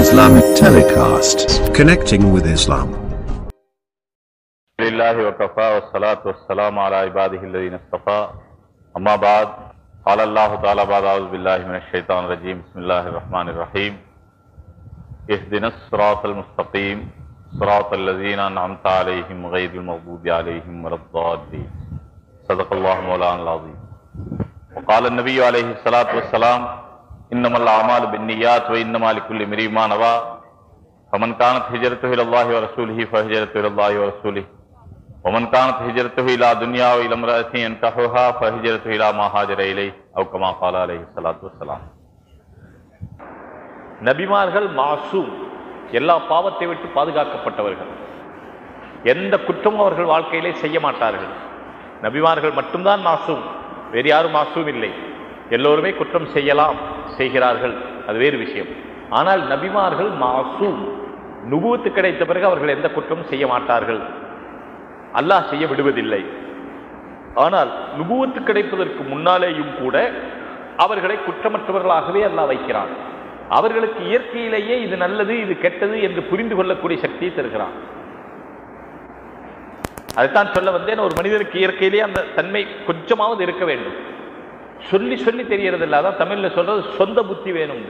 Islamic telecast. Connecting with Islam. لله وكفى والصلاة والسلام على عباده الذين اصطفى أما بعد قال الله تعالى بعد أعوذ بالله من الشيطان الرجيم بسم الله الرحمن الرحيم اهدنا الصراط المستقيم صراط الذين أنعمت عليهم غير المغضوب عليهم ولا الضالين صدق الله مولانا العظيم وقال النبي عليه الصلاة والسلام إنما الأعمال بالنيات وإنما لكل امرئ ما نوى فمن كانت هجرته إلى الله ورسوله فهجرته إلى الله ورسوله ومن كانت هجرته إلى دنيا وإلى امرأة ينكحها فهجرته إلى ما هاجر إليه أو كما قال عليه الصلاة والسلام நபிமார்கள் மாசூம் எல்லா பாவத்தை விட்டு பாதுகாக்கப்பட்டவர்கள் எந்த குற்றமும் அவர்கள் வாழ்க்கையிலே செய்ய மாட்டார்கள் நபிமார்கள் மட்டும்தான் மாசூம் வேறு யாரும் மாசூம் இல்லை எல்லோருமே குற்றம் செய்யலாம் செய்கிறார்கள் அது வேறு விஷயம் ஆனால் நபிமார்கள் மாசூம் நுபுவத்து கிடைத்த பிறகு அவர்கள் எந்த குற்றமும் செய்ய மாட்டார்கள் அல்லாஹ் செய்ய விடுவதில்லை ஆனால் நுபுவத்து கிடைப்பதற்கு முன்னாலேயும் கூட அவர்களை குற்றமற்றவர்களாகவே அல்லாஹ் வைக்கிறான் அவர்களுக்கு இயற்கையிலேயே இது நல்லது இது கெட்டது என்று புரிந்து கொள்ளக்கூடிய சக்தியை தருகிறான் அதுதான் சொல்ல வந்தேன் ஒரு மனிதனுக்கு இயற்கையிலேயே அந்த தன்மை கொஞ்சமாவது இருக்க வேண்டும் சொல்லி சொல்லி தெரியறது இல்லை அதான் தமிழ்ல சொல்றது சொந்த புத்தி வேணும்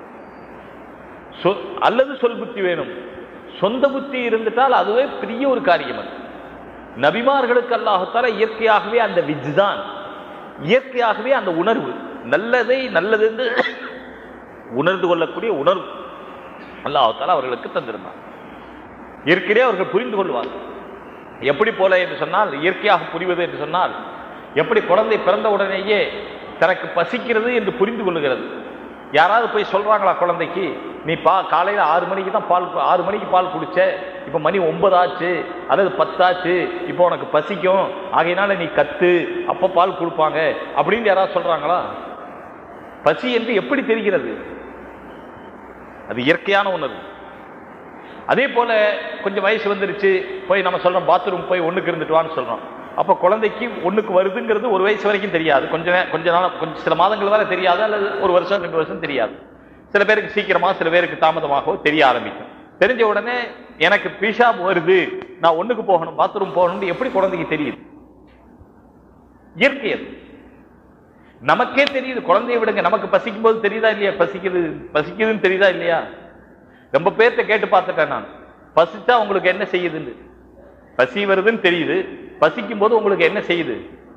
சொ- அல்லது சொல் புத்தி வேணும் சொந்த புத்தி இருந்துட்டால் அதுவே பெரிய ஒரு காரியம் அது நபிமார்களுக்கு அல்லாஹத்தால இயற்கையாகவே அந்த விஜ்தான் இயற்கையாகவே அந்த உணர்வு நல்லதை நல்லது என்று உணர்ந்து கொள்ளக்கூடிய உணர்வு அல்லாஹத்தால அவர்களுக்கு தந்திருந்தான் இயற்கையிலே அவர்கள் புரிந்து கொள்வார்கள் எப்படி போல என்று சொன்னால் இயற்கையாக புரிவது என்று சொன்னால் எப்படி குழந்தை பிறந்த உடனேயே தனக்கு பசிக்கிறது என்று புரிந்து கொள்ளுகிறது யாராவது போய் சொல்றாங்களா குழந்தைக்கு நீ பா காலையில் ஆறு மணிக்கு தான் பால் கு- ஆறு மணிக்கு பால் குடிச்ச இப்போ மணி ஒன்பது ஆச்சு அல்லது பத்தாச்சு இப்போ உனக்கு பசிக்கும் ஆகையினால நீ கத்து அப்போ பால் கொடுப்பாங்க அப்படின்னு யாராவது சொல்றாங்களா பசி என்று எப்படி தெரிகிறது அது இயற்கையான உணர்வு அதே போல கொஞ்சம் வயசு வந்துருச்சு போய் நம்ம சொல்றோம் பாத்ரூம் போய் ஒண்ணுக்கு இருந்துட்டு வான்னு சொல்றோம் அப்ப குழந்தைக்கு ஒண்ணுக்கு வருதுங்கிறது ஒரு வயசு வரைக்கும் தெரியாது கொஞ்ச நே- கொஞ்ச நாள் கொஞ்சம் சில மாதங்கள் வரை தெரியாது அல்லது ஒரு வருஷம் ரெண்டு வருஷம் தெரியாது சில பேருக்கு சீக்கிரமா சில பேருக்கு தாமதமாகவோ தெரிய ஆரம்பிக்கும் தெரிஞ்ச உடனே எனக்கு பீஷாப் வருது நான் ஒண்ணுக்கு போகணும் பாத்ரூம் போகணும்னு எப்படி குழந்தைக்கு தெரியுது இயற்கை அது நமக்கே தெரியுது குழந்தைய விடுங்க நமக்கு பசிக்கும் போது தெரியுதா இல்லையா பசிக்குது பசிக்குதுன்னு தெரியுதா இல்லையா ரொம்ப பேர்த்த கேட்டு பார்த்துட்டேன் நான் பசிச்சா உங்களுக்கு என்ன செய்யுதுன்னு பசி வருதுன்னு தெரியுது பசிக்கும் போது உங்களுக்கு என்ன செய்யுது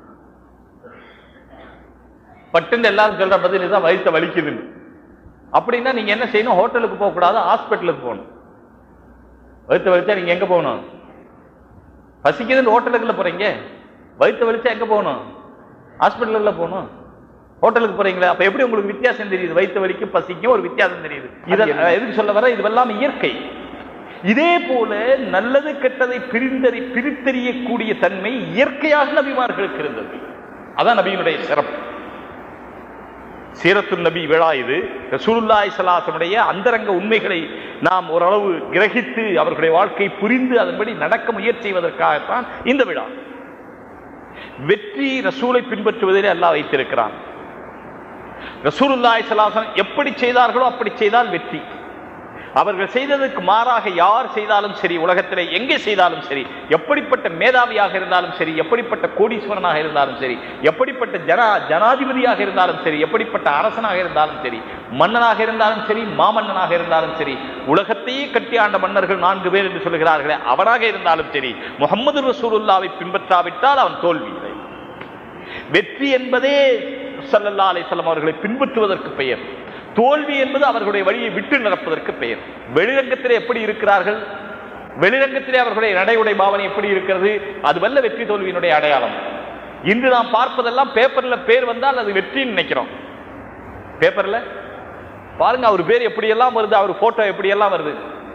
பட்டுன்னு எல்லாரும் சொல்ற பதில் இதுதான் வயிற்ற வலிக்குதுன்னு அப்படின்னா நீங்க என்ன செய்யணும் ஹோட்டலுக்கு போக கூடாது ஹாஸ்பிட்டலுக்கு போகணும் வயிற்று வலிச்சா நீங்க எங்க போகணும் பசிக்குதுன்னு ஹோட்டலுக்குள்ள போறீங்க வயிற்று வலிச்சா எங்க போகணும் ஹாஸ்பிட்டல்ல போகணும் ஹோட்டலுக்கு போறீங்களா அப்ப எப்படி உங்களுக்கு வித்தியாசம் தெரியுது வயிற்று வலிக்கும் பசிக்கும் ஒரு வித்தியாசம் தெரியுது இத எதுக்கு சொல்ல வர இதுவெல்லாம் இயற்கை இதே போல நல்லது கெட்டதை பிரிந்தறி பிரித்தறியக்கூடிய தன்மை இயற்கையாக நபிமார்களுக்கு இருந்தது அதான் நபியினுடைய சிறப்பு சீரத்து நபி விழா இது ரசூலுல்லாஹி ஸல்லல்லாஹு அந்தரங்க உண்மைகளை நாம் ஓரளவு கிரகித்து அவர்களுடைய வாழ்க்கை புரிந்து அதன்படி நடக்க முயற்சி செய்வதற்காகத்தான் இந்த விழா வெற்றி ரசூலை பின்பற்றுவதிலே அல்லாஹ் வைத்திருக்கிறான் ரசூலுல்லாஹி ஸல்லல்லாஹு அலைஹி வஸல்லம் எப்படி செய்தார்களோ அப்படி செய்தால் வெற்றி அவர்கள் செய்ததற்கு மாறாக யார் செய்தாலும் சரி உலகத்திலே எங்கே செய்தாலும் சரி எப்படிப்பட்ட மேதாவியாக இருந்தாலும் சரி எப்படிப்பட்ட கோடீஸ்வரனாக இருந்தாலும் சரி எப்படிப்பட்ட ஜனா ஜனாதிபதியாக இருந்தாலும் சரி எப்படிப்பட்ட அரசனாக இருந்தாலும் சரி மன்னனாக இருந்தாலும் சரி மாமன்னனாக இருந்தாலும் சரி உலகத்தையே கட்டி ஆண்ட மன்னர்கள் நான்கு பேர் என்று சொல்கிறார்களே அவனாக இருந்தாலும் சரி முகமது ரசூலுல்லாவை பின்பற்றாவிட்டால் அவன் தோல்வி வெற்றி என்பதே சல்லல்லா அலிஸ்லாம் அவர்களை பின்பற்றுவதற்கு பெயர் தோல்வி என்பது அவர்களுடைய வழியை விட்டு நடப்பதற்கு பெயர் வெளிரங்கத்திலே எப்படி இருக்கிறார்கள் வெளிரங்கத்திலே அவர்களுடைய நடைமுறை பாவனை எப்படி இருக்கிறது அதுவல்ல வெற்றி தோல்வியினுடைய அடையாளம் இன்று நாம் பார்ப்பதெல்லாம் பேப்பர்ல பேர் வந்தால் அது வெற்றின்னு நினைக்கிறோம் பேப்பர்ல பாருங்க அவர் பேர் எப்படியெல்லாம் வருது அவர் போட்டோ எப்படியெல்லாம் வருது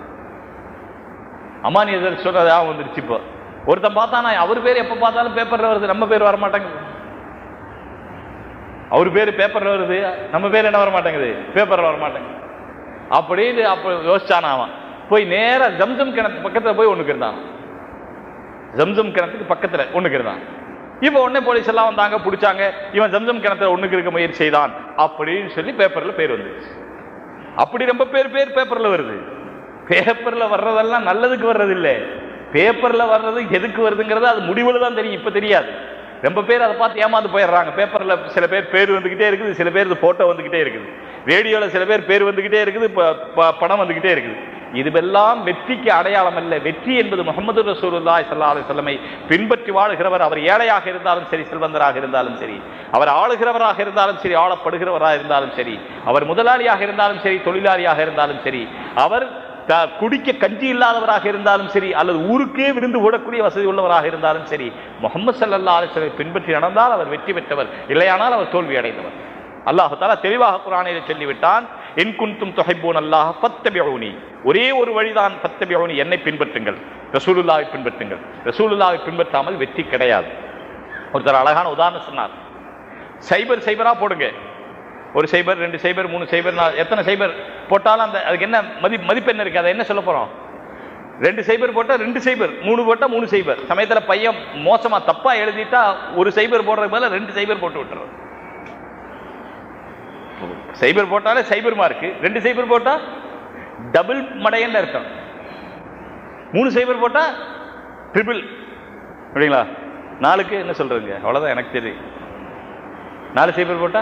அமானியதர் சொல்றதா வந்துருச்சு இப்போ ஒருத்தன் பார்த்தானா அவர் பேர் எப்ப பார்த்தாலும் பேப்பர்ல வருது நம்ம பேர் வர மாட்டேங்குது அவர் பேர் பேப்பர்ல வருது நம்ம பேர் என்ன வர மாட்டேங்குது பேப்பர்ல வர மாட்டேங்குது அப்படின்னு அப்ப யோசிச்சானா அவன் போய் நேரா ஜம்ஜம் கிணத்து பக்கத்துல போய் ஒண்ணுக்கு இருந்தான் ஜம்ஜம் கிணத்துக்கு பக்கத்துல ஒண்ணுக்கு இருந்தான் இப்ப உடனே போலீஸ் எல்லாம் வந்தாங்க பிடிச்சாங்க இவன் ஜம்ஜம் கிணத்துல ஒண்ணுக்கு இருக்க முயற்சி செய்தான் அப்படின்னு சொல்லி பேப்பர்ல பேர் வந்துருச்சு அப்படி ரொம்ப பேர் பேர் பேப்பர்ல வருது பேப்பர்ல வர்றதெல்லாம் நல்லதுக்கு வர்றது இல்ல பேப்பர்ல வர்றது எதுக்கு வருதுங்கிறது அது முடிவுல தான் தெரியும் இப்ப தெரியாது ரொம்ப பேர் அதை பார்த்து ஏமாந்து போயிடுறாங்க பேப்பர்ல சில பேர் பேர் வந்துகிட்டே இருக்குது சில பேர் போட்டோ வந்துகிட்டே இருக்குது ரேடியோல சில பேர் பேர் வந்துகிட்டே இருக்குது ப- ப- படம் வந்துகிட்டே இருக்குது இதுவெல்லாம் வெற்றிக்கு அடையாளம் அல்ல வெற்றி என்பது முகமது ரசூலுல்லாஹி ஸல்லல்லாஹு அலைஹி வஸல்லமை பின்பற்றி வாழுகிறவர் அவர் ஏழையாக இருந்தாலும் சரி செல்வந்தராக இருந்தாலும் சரி அவர் ஆளுகிறவராக இருந்தாலும் சரி ஆளப்படுகிறவராக இருந்தாலும் சரி அவர் முதலாளியாக இருந்தாலும் சரி தொழிலாளியாக இருந்தாலும் சரி அவர் த- குடிக்க கஞ்சி இல்லாதவராக இருந்தாலும் சரி அல்லது ஊருக்கே விருந்து ஓடக்கூடிய வசதி உள்ளவராக இருந்தாலும் சரி முகமது ஸல்லல்லாஹு அலைஹி வஸல்லம் பின்பற்றி நடந்தால் அவர் வெற்றி பெற்றவர் இல்லையானால் அவர் தோல்வி அடைந்தவர் அல்லாஹ் தாலா தெளிவாக குரானிலே சொல்லிவிட்டான் என் குன்தும் தொகைப்போன் அல்லாஹ் ஃபத்தபிஊனி ஒரே ஒரு வழிதான் ஃபத்தபிஊனி என்னை பின்பற்றுங்கள் ரசூலுல்லாவை பின்பற்றுங்கள் ரசூலுல்லாவை பின்பற்றாமல் வெற்றி கிடையாது ஒருத்தர் அழகான உதாரணம் சொன்னார் சைபர் சைபரா போடுங்க ஒரு சைபர் ரெண்டு சைபர் மூணு சைபர் நாலு எத்தனை சைபர் போட்டாலும் அந்த அதுக்கு என்ன மதி மதிப்பெண் இருக்கு அதை என்ன சொல்ல போறோம் ரெண்டு சைபர் போட்டா ரெண்டு சைபர் மூணு போட்டா மூணு சைபர் சமயத்துல பையன் மோசமா தப்பா எழுதிட்டா ஒரு சைபர் போடுறதுக்கு பதிலா ரெண்டு சைபர் போட்டு விட்டுறது சைபர் போட்டாலே சைபர் மார்க் ரெண்டு சைபர் போட்டா டபுள் மடையன்னு அர்த்தம் மூணு சைபர் போட்டா ட்ரிபிள் அப்படிங்களா நாலுக்கு என்ன சொல்றதுங்க அவ்வளவுதான் எனக்கு தெரியும் நாலு சைபர் போட்டா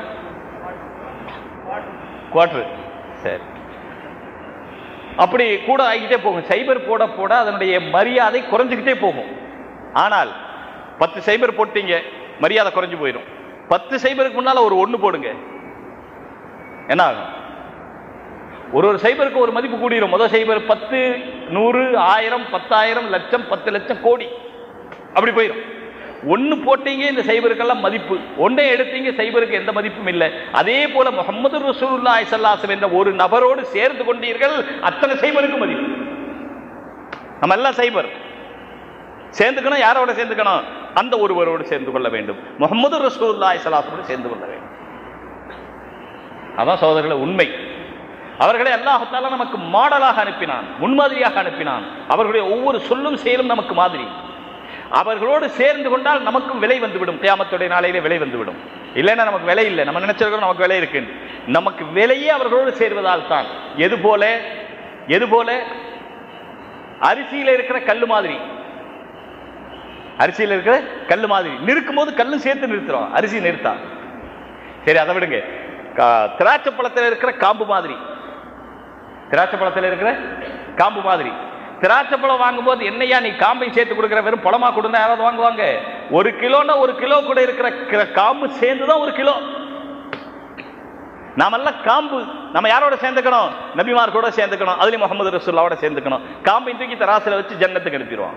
குவார்டர் சரி அப்படி கூட ஆகிக்கிட்டே போகும் சைபர் போட போட அதனுடைய மரியாதை குறைஞ்சுக்கிட்டே போகும் ஆனால் பத்து சைபர் போட்டீங்க மரியாதை குறைஞ்சு போயிடும் பத்து சைபருக்கு முன்னால ஒரு ஒண்ணு போடுங்க என்ன ஆகும் ஒரு ஒரு சைபருக்கு ஒரு மதிப்பு கூடிரும் முதல் சைபர் பத்து நூறு ஆயிரம் பத்தாயிரம் லட்சம் பத்து லட்சம் கோடி அப்படி போயிடும் ஒன்னு போட்டீங்க இந்த சைபருக்கெல்லாம் மதிப்பு ஒன்றை எடுத்தீங்க சைபருக்கு எந்த மதிப்பும் இல்லை அதே போல முகமது ரசூலுல்லாஹி ஸல்லல்லாஹு என்ற ஒரு நபரோடு சேர்ந்து கொண்டீர்கள் அத்தனை சைபருக்கு மதிப்பு நம்ம எல்லாம் சைபர் சேர்ந்துக்கணும் யாரோட சேர்ந்துக்கணும் அந்த ஒருவரோடு சேர்ந்து கொள்ள வேண்டும் முகமது ரசூலுல்லாஹி ஸல்லல்லாஹு சேர்ந்து கொள்ள வேண்டும் அதான் சகோதரர்களே உண்மை அவர்களை அல்லாஹத்தால நமக்கு மாடலாக அனுப்பினான் முன்மாதிரியாக அனுப்பினான் அவர்களுடைய ஒவ்வொரு சொல்லும் செயலும் நமக்கு மாதிரி அவர்களோடு சேர்ந்து கொண்டால் நமக்கும் விலை வந்துவிடும் கியாமத்துடைய நாளையிலே விலை வந்துவிடும் இல்லைன்னா நமக்கு விலை இல்லை நம்ம நினைச்சிருக்கோம் நமக்கு விலை இருக்கு நமக்கு விலையே அவர்களோடு சேர்வதால் தான் எது போல எது போல அரிசியில இருக்கிற கல்லு மாதிரி அரிசியில இருக்கிற கல்லு மாதிரி நிற்கும் போது கல்லும் சேர்த்து நிறுத்துறோம் அரிசி நிறுத்தா சரி அதை விடுங்க கா- திராட்சை பழத்தில் இருக்கிற காம்பு மாதிரி திராட்சை பழத்தில் இருக்கிற காம்பு மாதிரி திராட்சை பழம் வாங்கும்போது என்னையா நீ காம்பை சேர்த்து கொடுக்குற வெறும் பழமா கொடுங்க யாராவது வாங்குவாங்க ஒரு கிலோன்னா ஒரு கிலோ கூட இருக்கிற கிர- காம்பு சேர்ந்து தான் ஒரு கிலோ நாமெல்லாம் காம்பு நம்ம யாரோட சேர்ந்துக்கணும் நபிமார் கூட சேர்ந்துக்கணும் அதுலயும் முகமது ரசூல்லாவோட சேர்ந்துக்கணும் காம்பை தூக்கி தராசுல வச்சு ஜன்னத்துக்கு அனுப்பிடுவான்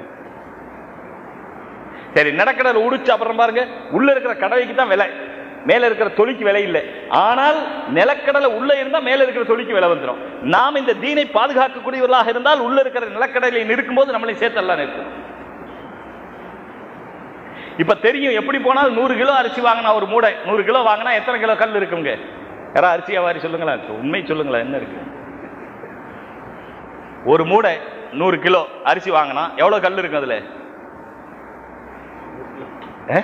சரி நடக்கடல் உடிச்சு அப்புறம் பாருங்க உள்ள இருக்கிற கடவைக்கு தான் விலை மேல இருக்கிற தொழிக்கு விலை இல்லை ஆனால் நிலக்கடலை உள்ள இருந்தா மேல இருக்கிற தொழிக்கு விலை வந்துடும் நாம் இந்த தீனை பாதுகாக்கக்கூடியவர்களாக இருந்தால் உள்ள இருக்கிற நிலக்கடலை நிற்கும் போது நம்மளை சேர்த்தெல்லாம் நிற்கும் இப்ப தெரியும் எப்படி போனாலும் நூறு கிலோ அரிசி வாங்கினா ஒரு மூடை நூறு கிலோ வாங்கினா எத்தனை கிலோ கல் இருக்குங்க யாரா அரிசி வியாபாரி சொல்லுங்களேன் உண்மை சொல்லுங்களேன் என்ன இருக்கு ஒரு மூடை நூறு கிலோ அரிசி வாங்கினா எவ்வளவு கல் இருக்கும் அதுல ஏ?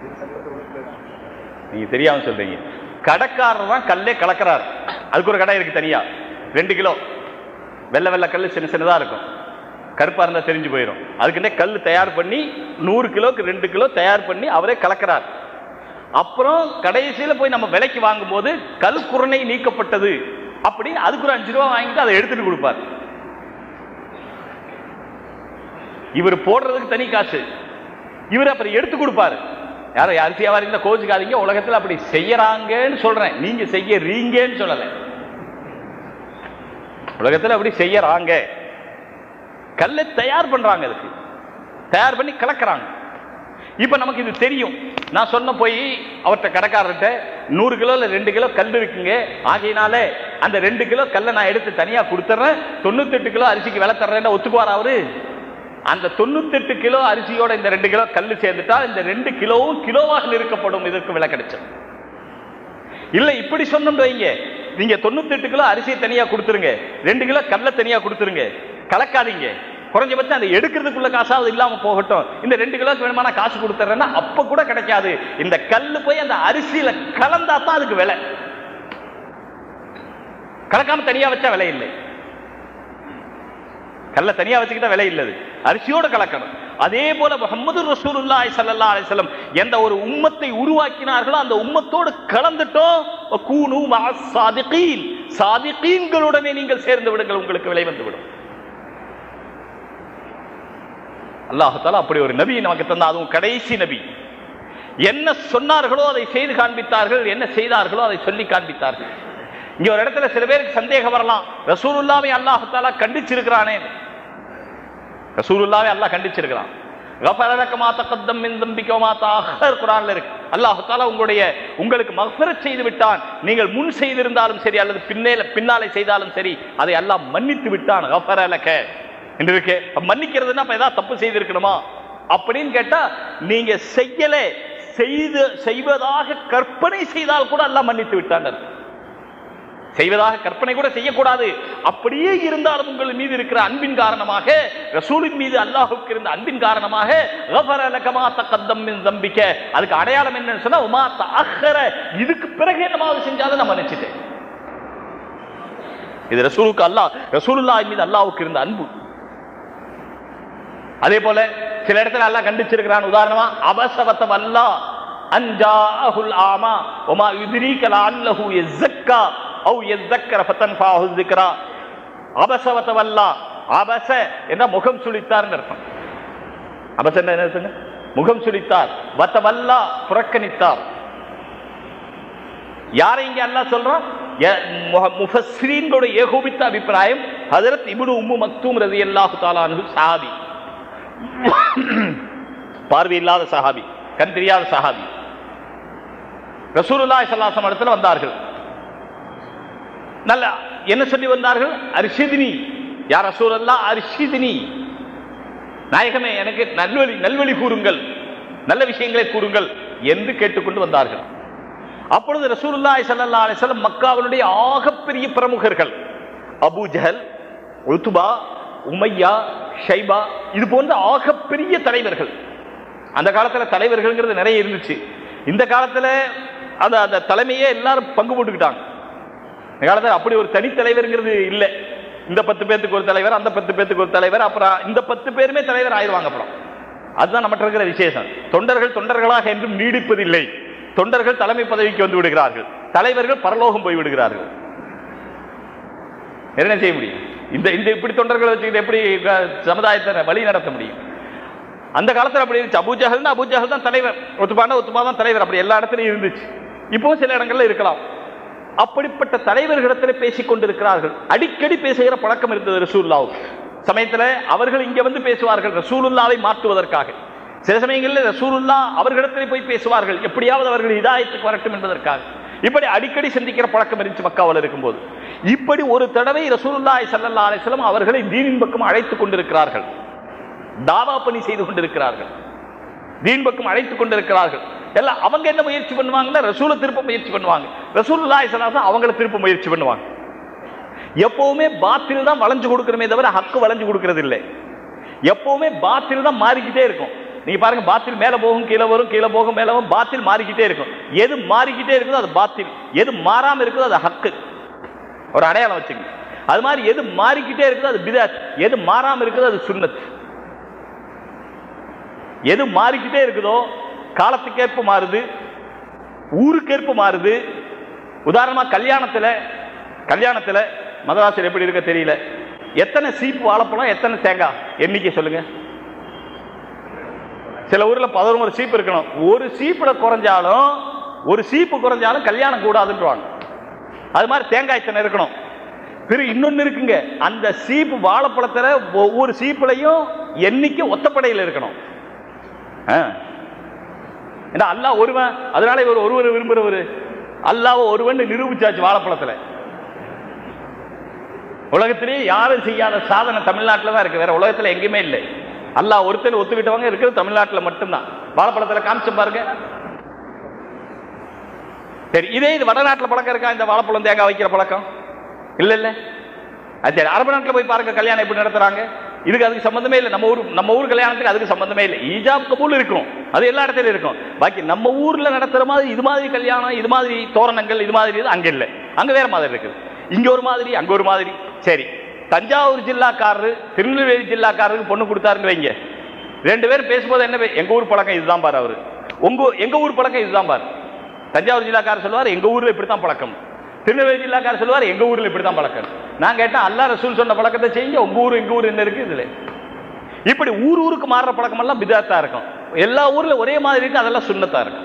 நீங்க தெரியாம சொல்றீங்க கடைக்காரர் தான் கல்லே கலக்கிறார் அதுக்கு ஒரு கடை இருக்கு தனியா ரெண்டு கிலோ வெள்ளை வெள்ளை கல் சின்ன சின்னதா இருக்கும் கருப்பா இருந்தா தெரிஞ்சு போயிடும் அதுக்குன்னே கல் தயார் பண்ணி நூறு கிலோக்கு ரெண்டு கிலோ தயார் பண்ணி அவரே கலக்கிறார் அப்புறம் கடைசியில போய் நம்ம விலைக்கு வாங்கும்போது கல் குரணை நீக்கப்பட்டது அப்படி அதுக்கு ஒரு அஞ்சு ரூபா வாங்கிட்டு அதை எடுத்துட்டு கொடுப்பார் இவர் போடுறதுக்கு தனி காசு இவர் அப்புறம் எடுத்து கொடுப்பாரு யாரும் அரிசி வியாபாரி இருந்தா கோச்சுக்காதீங்க உலகத்துல அப்படி செய்யறாங்கன்னு சொல்றேன் நீங்க செய்யறீங்கன்னு சொல்லல உலகத்துல அப்படி செய்யறாங்க கல்லை தயார் பண்றாங்க அதுக்கு தயார் பண்ணி கலக்குறாங்க இப்ப நமக்கு இது தெரியும் நான் சொன்ன போய் அவர்கிட்ட கடைக்காரர்கிட்ட நூறு கிலோல ரெண்டு கிலோ கல் இருக்குங்க ஆகையினால அந்த ரெண்டு கிலோ கல்லை நான் எடுத்து தனியா கொடுத்துறேன் தொண்ணூத்தெட்டு கிலோ அரிசிக்கு விலை தர்றேன்னு ஒத்துக்குவார் அவரு அந்த தொண்ணூத்தெட்டு கிலோ அரிசியோட இந்த ரெண்டு கிலோ கல் சேர்ந்துட்டா இந்த ரெண்டு கிலோவும் கிலோவாக நிறுக்கப்படும் இதற்கு விலை கிடைச்சது இல்ல இப்படி சொன்னோம் வைங்க நீங்க தொண்ணூத்தெட்டு கிலோ அரிசியை தனியா கொடுத்துருங்க ரெண்டு கிலோ கல்ல தனியா கொடுத்துருங்க கலக்காதீங்க குறைஞ்சபட்சம் அதை எடுக்கிறதுக்குள்ள காசாவது இல்லாம போகட்டும் இந்த ரெண்டு கிலோக்கு வேணுமா நான் காசு கொடுத்துறேன்னா அப்ப கூட கிடைக்காது இந்த கல்லு போய் அந்த அரிசியில கலந்தா தான் அதுக்கு விலை கலக்காம தனியா வச்சா விலை இல்லை கல்ல தனியா வச்சுக்கிட்டா விலை இல்லது அரிசியோட கலக்கணும் அதே போல முகமது ரசூலுல்லாஹி ஸல்லல்லாஹு அலைஹி வஸல்லம் எந்த ஒரு உம்மத்தை உருவாக்கினார்களோ அந்த உம்மத்தோடு கலந்துட்டோம் கூனு மஅஸ் சாதிகீன் சாதிகீன்களுடனே நீங்கள் சேர்ந்து விடுங்கள் உங்களுக்கு விலை வந்து விடும் அல்லாஹ் தஆலா அப்படி ஒரு நபி நமக்கு தந்தா அதுவும் கடைசி நபி என்ன சொன்னார்களோ அதை செய்து காண்பித்தார்கள் என்ன செய்தார்களோ அதை சொல்லி காண்பித்தார்கள் இங்க ஒரு இடத்துல சில பேருக்கு சந்தேகம் வரலாம் ரசூலுல்லாவை அல்லாஹ் தஆலா கண்டிச்சிருக்கிறானே ரசூலுல்லாவை அல்லாஹ் கண்டிச்சிருக்கிறான் غفر لك ما تقدم من ذنبك وما تأخر குர்ஆன்ல இருக்கு அல்லாஹ் தஆலா உங்களுடைய உங்களுக்கு மக்ஃபிரத் செய்து விட்டான் நீங்கள் முன் செய்திருந்தாலும் சரி அல்லது பின்னேல பின்னாலே செய்தாலும் சரி அதை அல்லாஹ் மன்னித்து விட்டான் غفر لك என்று இருக்கு அப்ப மன்னிக்கிறதுனா அப்ப ஏதாவது தப்பு செய்திருக்கணுமா அப்படின்னு கேட்டா நீங்க செய்யல செய்து செய்வதாக கற்பனை செய்தால் கூட அல்லாஹ் மன்னித்து விட்டான் அர்த்தம். செய்வதாக கற்பனை கூட செய்யக்கூடாது அப்படியே இருந்தாலும் உங்கள் மீது இருக்கிற அன்பின் காரணமாக ரசூலின் மீது அல்லாஹுக்கு இருந்த அன்பின் காரணமாக غفر لك ما تقدم من ذنبك அதுக்கு அடையாளம் என்னன்னு சொன்னா உமா தஅخر இதுக்கு பிறகு என்னமாவது செஞ்சாலும் நான் மன்னிச்சிட்டேன் இது ரசூலுக்கு அல்லாஹ் ரசூலுல்லாஹ் மீது அல்லாஹ்வுக்கு இருந்த அன்பு அதே போல சில இடத்துல அல்லாஹ் கண்டிச்சிருக்கிறான் உதாரணமா அபசவத்த வல்லா அன்ஜாஹுல் ஆமா ஒமா யுத்ரீக லஅல்லஹு யஸக்கா அவு யஸக்கர ஃபதன்ஃபாஹு ذிக்ரா அபசவத்த வல்லா அபச என்ற முகம் சுளித்தார்னு அர்த்தம் அபச என்ன அர்த்தங்க முகம் சுளித்தார் வத்தவல்லா புறக்கணித்தார் யாரை இங்க அல்லாஹ் சொல்றான் ய- முஹ- முஃபஸ்ஸிரீன்களோட ஏகோபித்த அபிப்பிராயம் ஹஜரத் இப்னு உம்மு மக்தூம் ரலியல்லாஹு தஆலா அன்ஹு சஹாபி பார்வை இல்லாத சஹாபி கண் தெரியாத சஹாபி ரசூலுல்லாஹி ஸல்லல்லாஹு அலைஹி இடத்துல வந்தார்கள் நல்ல என்ன சொல்லி வந்தார்கள் அரிஷிதினி யார் ரசூலல்லாஹ் அரிஷிதினி நாயகமே எனக்கு நல்வழி நல்வழி கூறுங்கள் நல்ல விஷயங்களை கூறுங்கள் என்று கேட்டுக்கொண்டு வந்தார்கள் அப்பொழுது ரசூலுல்லாஹி ஸல்லல்லாஹு அலைஹி வஸல்லம் மக்காவினுடைய ஆகப்பெரிய பிரமுகர்கள் Abu Jahl Utba Umayya Shaiba இது போன்ற ஆகப்பெரிய தலைவர்கள் அந்த காலத்துல தலைவர்கள்ங்கிறது நிறைய இருந்துச்சு இந்த காலத்துல அந்த அந்த தலைமையே எல்லாரும் பங்கு போட்டுக்கிட்டாங்க இந்த காலத்துல அப்படி ஒரு தனி தலைவர்ங்கிறது இல்லை இந்த பத்து பேத்துக்கு ஒரு தலைவர் அந்த பத்து பேத்துக்கு ஒரு தலைவர் அப்புறம் இந்த பத்து பேருமே தலைவர் ஆயிடுவாங்க அப்புறம் அதுதான் நம்மகிட்ட இருக்கிற விசேஷம் தொண்டர்கள் தொண்டர்களாக என்றும் நீடிப்பதில்லை தொண்டர்கள் தலைமை பதவிக்கு வந்து விடுகிறார்கள் தலைவர்கள் பரலோகம் போய் விடுகிறார்கள் என்ன செய்ய முடியும் இந்த இந்த இப்படி தொண்டர்களை வச்சுக்கிட்டு எப்படி க- சமுதாயத்தை வழி நடத்த முடியும் அந்த காலத்துல அப்படி இருந்துச்சு அபூஜஹல் அபூஜஹல் தான் தலைவர் ஒத்துப்பாண்டா ஒத்துப்பா தான் தலைவர் அப்படி எல்லா இடத்துலயும் இருந்துச்சு இப்போ சில இடங்கள்ல இருக்கலாம் அப்படிப்பட்ட தலைவர்களிடத்தில் பேசிக் கொண்டிருக்கிறார்கள் அடிக்கடி பேசுகிற பழக்கம் இருந்தது ரசூல்லாவுக்கு சமயத்துல அவர்கள் இங்க வந்து பேசுவார்கள் ரசூலுல்லாவை மாற்றுவதற்காக சில சமயங்களில் ரசூலுல்லா அவர்களிடத்தில் போய் பேசுவார்கள் எப்படியாவது அவர்கள் இதாயத்துக்கு வரட்டும் என்பதற்காக இப்படி அடிக்கடி சந்திக்கிற பழக்கம் இருந்துச்சு மக்காவில் இருக்கும்போது இப்படி ஒரு தடவை ரசூலுல்லாஹி ஸல்லல்லாஹு அலைஹி வஸல்லம் அவர்களை தீனின் பக்கம் அழைத்துக் கொண்டிருக்கிறார்கள் தாவா பணி செய்து கொண்டிருக்கிறார்கள் தீன் பக்கம் அழைத்துக் கொண்டிருக்கிறார்கள் எல்லாம் அவங்க என்ன முயற்சி பண்ணுவாங்கன்னா ரசூலை திருப்ப முயற்சி பண்ணுவாங்க ரசூலுல்லாஹி ஸல்லல்லாஹு அலைஹி வஸல்லம் அவங்கள திருப்ப முயற்சி பண்ணுவாங்க எப்பவுமே பாத்தில் தான் வளைஞ்சு கொடுக்கிறமே தவிர ஹக்கு வளைஞ்சு கொடுக்கிறது இல்லை எப்பவுமே பாத்தில் தான் மாறிக்கிட்டே இருக்கும் நீங்க பாருங்க பாத்தில் மேல போகும் கீழே வரும் கீழே போகும் மேல வரும் பாத்தில் மாறிக்கிட்டே இருக்கும் எது மாறிக்கிட்டே இருக்குதோ அது பாத்தில் எது மாறாம இருக்குதோ அது ஹக்கு ஒரு அடையாளம் வச்சுங்க அது மாதிரி எது மாறிக்கிட்டே இருக்குதோ அது பிதாத் எது மாறாம இருக்குதோ அது சுன்னத் எது மாறிக்கிட்டே இருக்குதோ காலத்துக்கேற்ப மாறுது ஊருக்கேற்ப மாறுது உதாரணமா கல்யாணத்துல கல்யாணத்துல மதராசர் எப்படி இருக்க தெரியல எத்தனை சீப்பு வாழைப்பழம் எத்தனை தேங்காய் எண்ணிக்கை சொல்லுங்க சில ஊர்ல பதினோரு சீப்பு இருக்கணும் ஒரு சீப்புல குறைஞ்சாலும் ஒரு சீப்பு குறைஞ்சாலும் கல்யாணம் கூடாதுன்றாங்க அது மாதிரி தேங்காய் இத்தனை இருக்கணும் பிறகு இன்னொன்னு இருக்குங்க அந்த சீப்பு வாழைப்பழத்துல ஒவ்வொரு சீப்புலையும் எண்ணிக்கை ஒத்தப்படையில் இருக்கணும் ஆ. ஏன்னா அல்லாஹ் ஒருவன் அதனால இவர் ஒருவர் விரும்புறவர் அல்லாஹ் ஒருவன் நிரூபிச்சாச்சு வாழைப்பழத்துல உலகத்திலேயே யாரும் செய்யாத சாதனை தமிழ்நாட்டில் தான் இருக்கு வேற உலகத்துல எங்கேயுமே இல்லை அல்லாஹ் ஒருத்தர் ஒத்துக்கிட்டவங்க இருக்கிறது தமிழ்நாட்டில் மட்டும்தான் வாழைப்பழத்துல காமிச்சு பாருங்க சரி இதே இது வடநாட்டில் பழக்கம் இருக்கா இந்த வாழைப்பழம் தேங்காய் வைக்கிற பழக்கம் இல்ல இல்ல அது சரி அரபு நாட்டில் போய் பாருங்க கல்யாணம் எப்படி நடத்துறாங்க இதுக்கு அதுக்கு சம்பந்தமே இல்லை நம்ம ஊர் நம்ம ஊர் கல்யாணத்துக்கு அதுக்கு சம்பந்தமே இல்லை ஈஜாப் கபூல் இருக்கும் அது எல்லா இடத்துலயும் இருக்கும் பாக்கி நம்ம ஊர்ல நடத்துற மாதிரி இது மாதிரி கல்யாணம் இது மாதிரி தோரணங்கள் இது மாதிரி இது அங்க இல்லை அங்க வேற மாதிரி இருக்குது இங்க ஒரு மாதிரி அங்க ஒரு மாதிரி சரி தஞ்சாவூர் ஜில்லாக்காரரு திருநெல்வேலி ஜில்லாக்காரருக்கு பொண்ணு கொடுத்தாருன்னு வைங்க ரெண்டு பேரும் பேசும்போது என்ன பே- எங்க ஊர் பழக்கம் இதுதான் பாரு அவரு உங்க எங்க ஊர் பழக்கம் இதுதான் பாரு தஞ்சாவூர் ஜில்லாக்காரர் சொல்லுவார் எங்க ஊர்ல இப்படித்தான் பழக்கம் திருநெல்வேலி ஜில்லாக்காரர் சொல்லுவார் எங்க ஊர்ல இப்படித்தான் பழக்கம் நான் கேட்டேன் அல்லா ரசூல் சொன்ன பழக்கத்தை செய்யுங்க உங்க ஊர் எங்க ஊர் என்ன இருக்கு இதுல இப்படி ஊர் ஊருக்கு மாறுற பழக்கம் எல்லாம் பிதாத்தா இருக்கும் எல்லா ஊர்ல ஒரே மாதிரி இருக்கு அதெல்லாம் சுண்ணத்தா இருக்கும்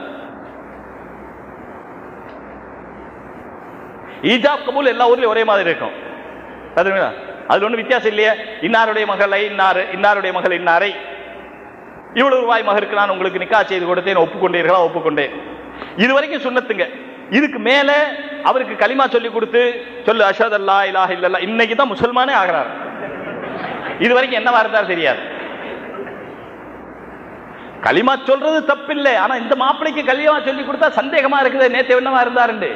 ஈஜாப் கபூல் எல்லா ஊர்லயும் ஒரே மாதிரி இருக்கும் அதுங்களா அதுல ஒண்ணும் வித்தியாசம் இல்லையே இன்னாருடைய மகளை இன்னாரு இன்னாருடைய மகள் இன்னாரை இவ்வளவு ரூபாய் மகருக்கு நான் உங்களுக்கு நிக்கா செய்து கொடுத்தேன் ஒப்புக்கொண்டீர்களா ஒப்புக்கொண்டேன் இது வரைக்கும் சுண்ணத்துங்க இதுக்கு மேல அவருக்கு களிமா சொல்லி கொடுத்து சொல்லு அஷத் அல்லா இலாஹ இல்லல்லா இன்னைக்கு தான் முசல்மானே ஆகிறார் இது வரைக்கும் என்னவா இருந்தார் தெரியாது களிமா சொல்றது தப்பில்லை ஆனா இந்த மாப்பிளைக்கு களிமா சொல்லி கொடுத்தா சந்தேகமா இருக்குது நேத்து என்னவா இருந்தாருண்டு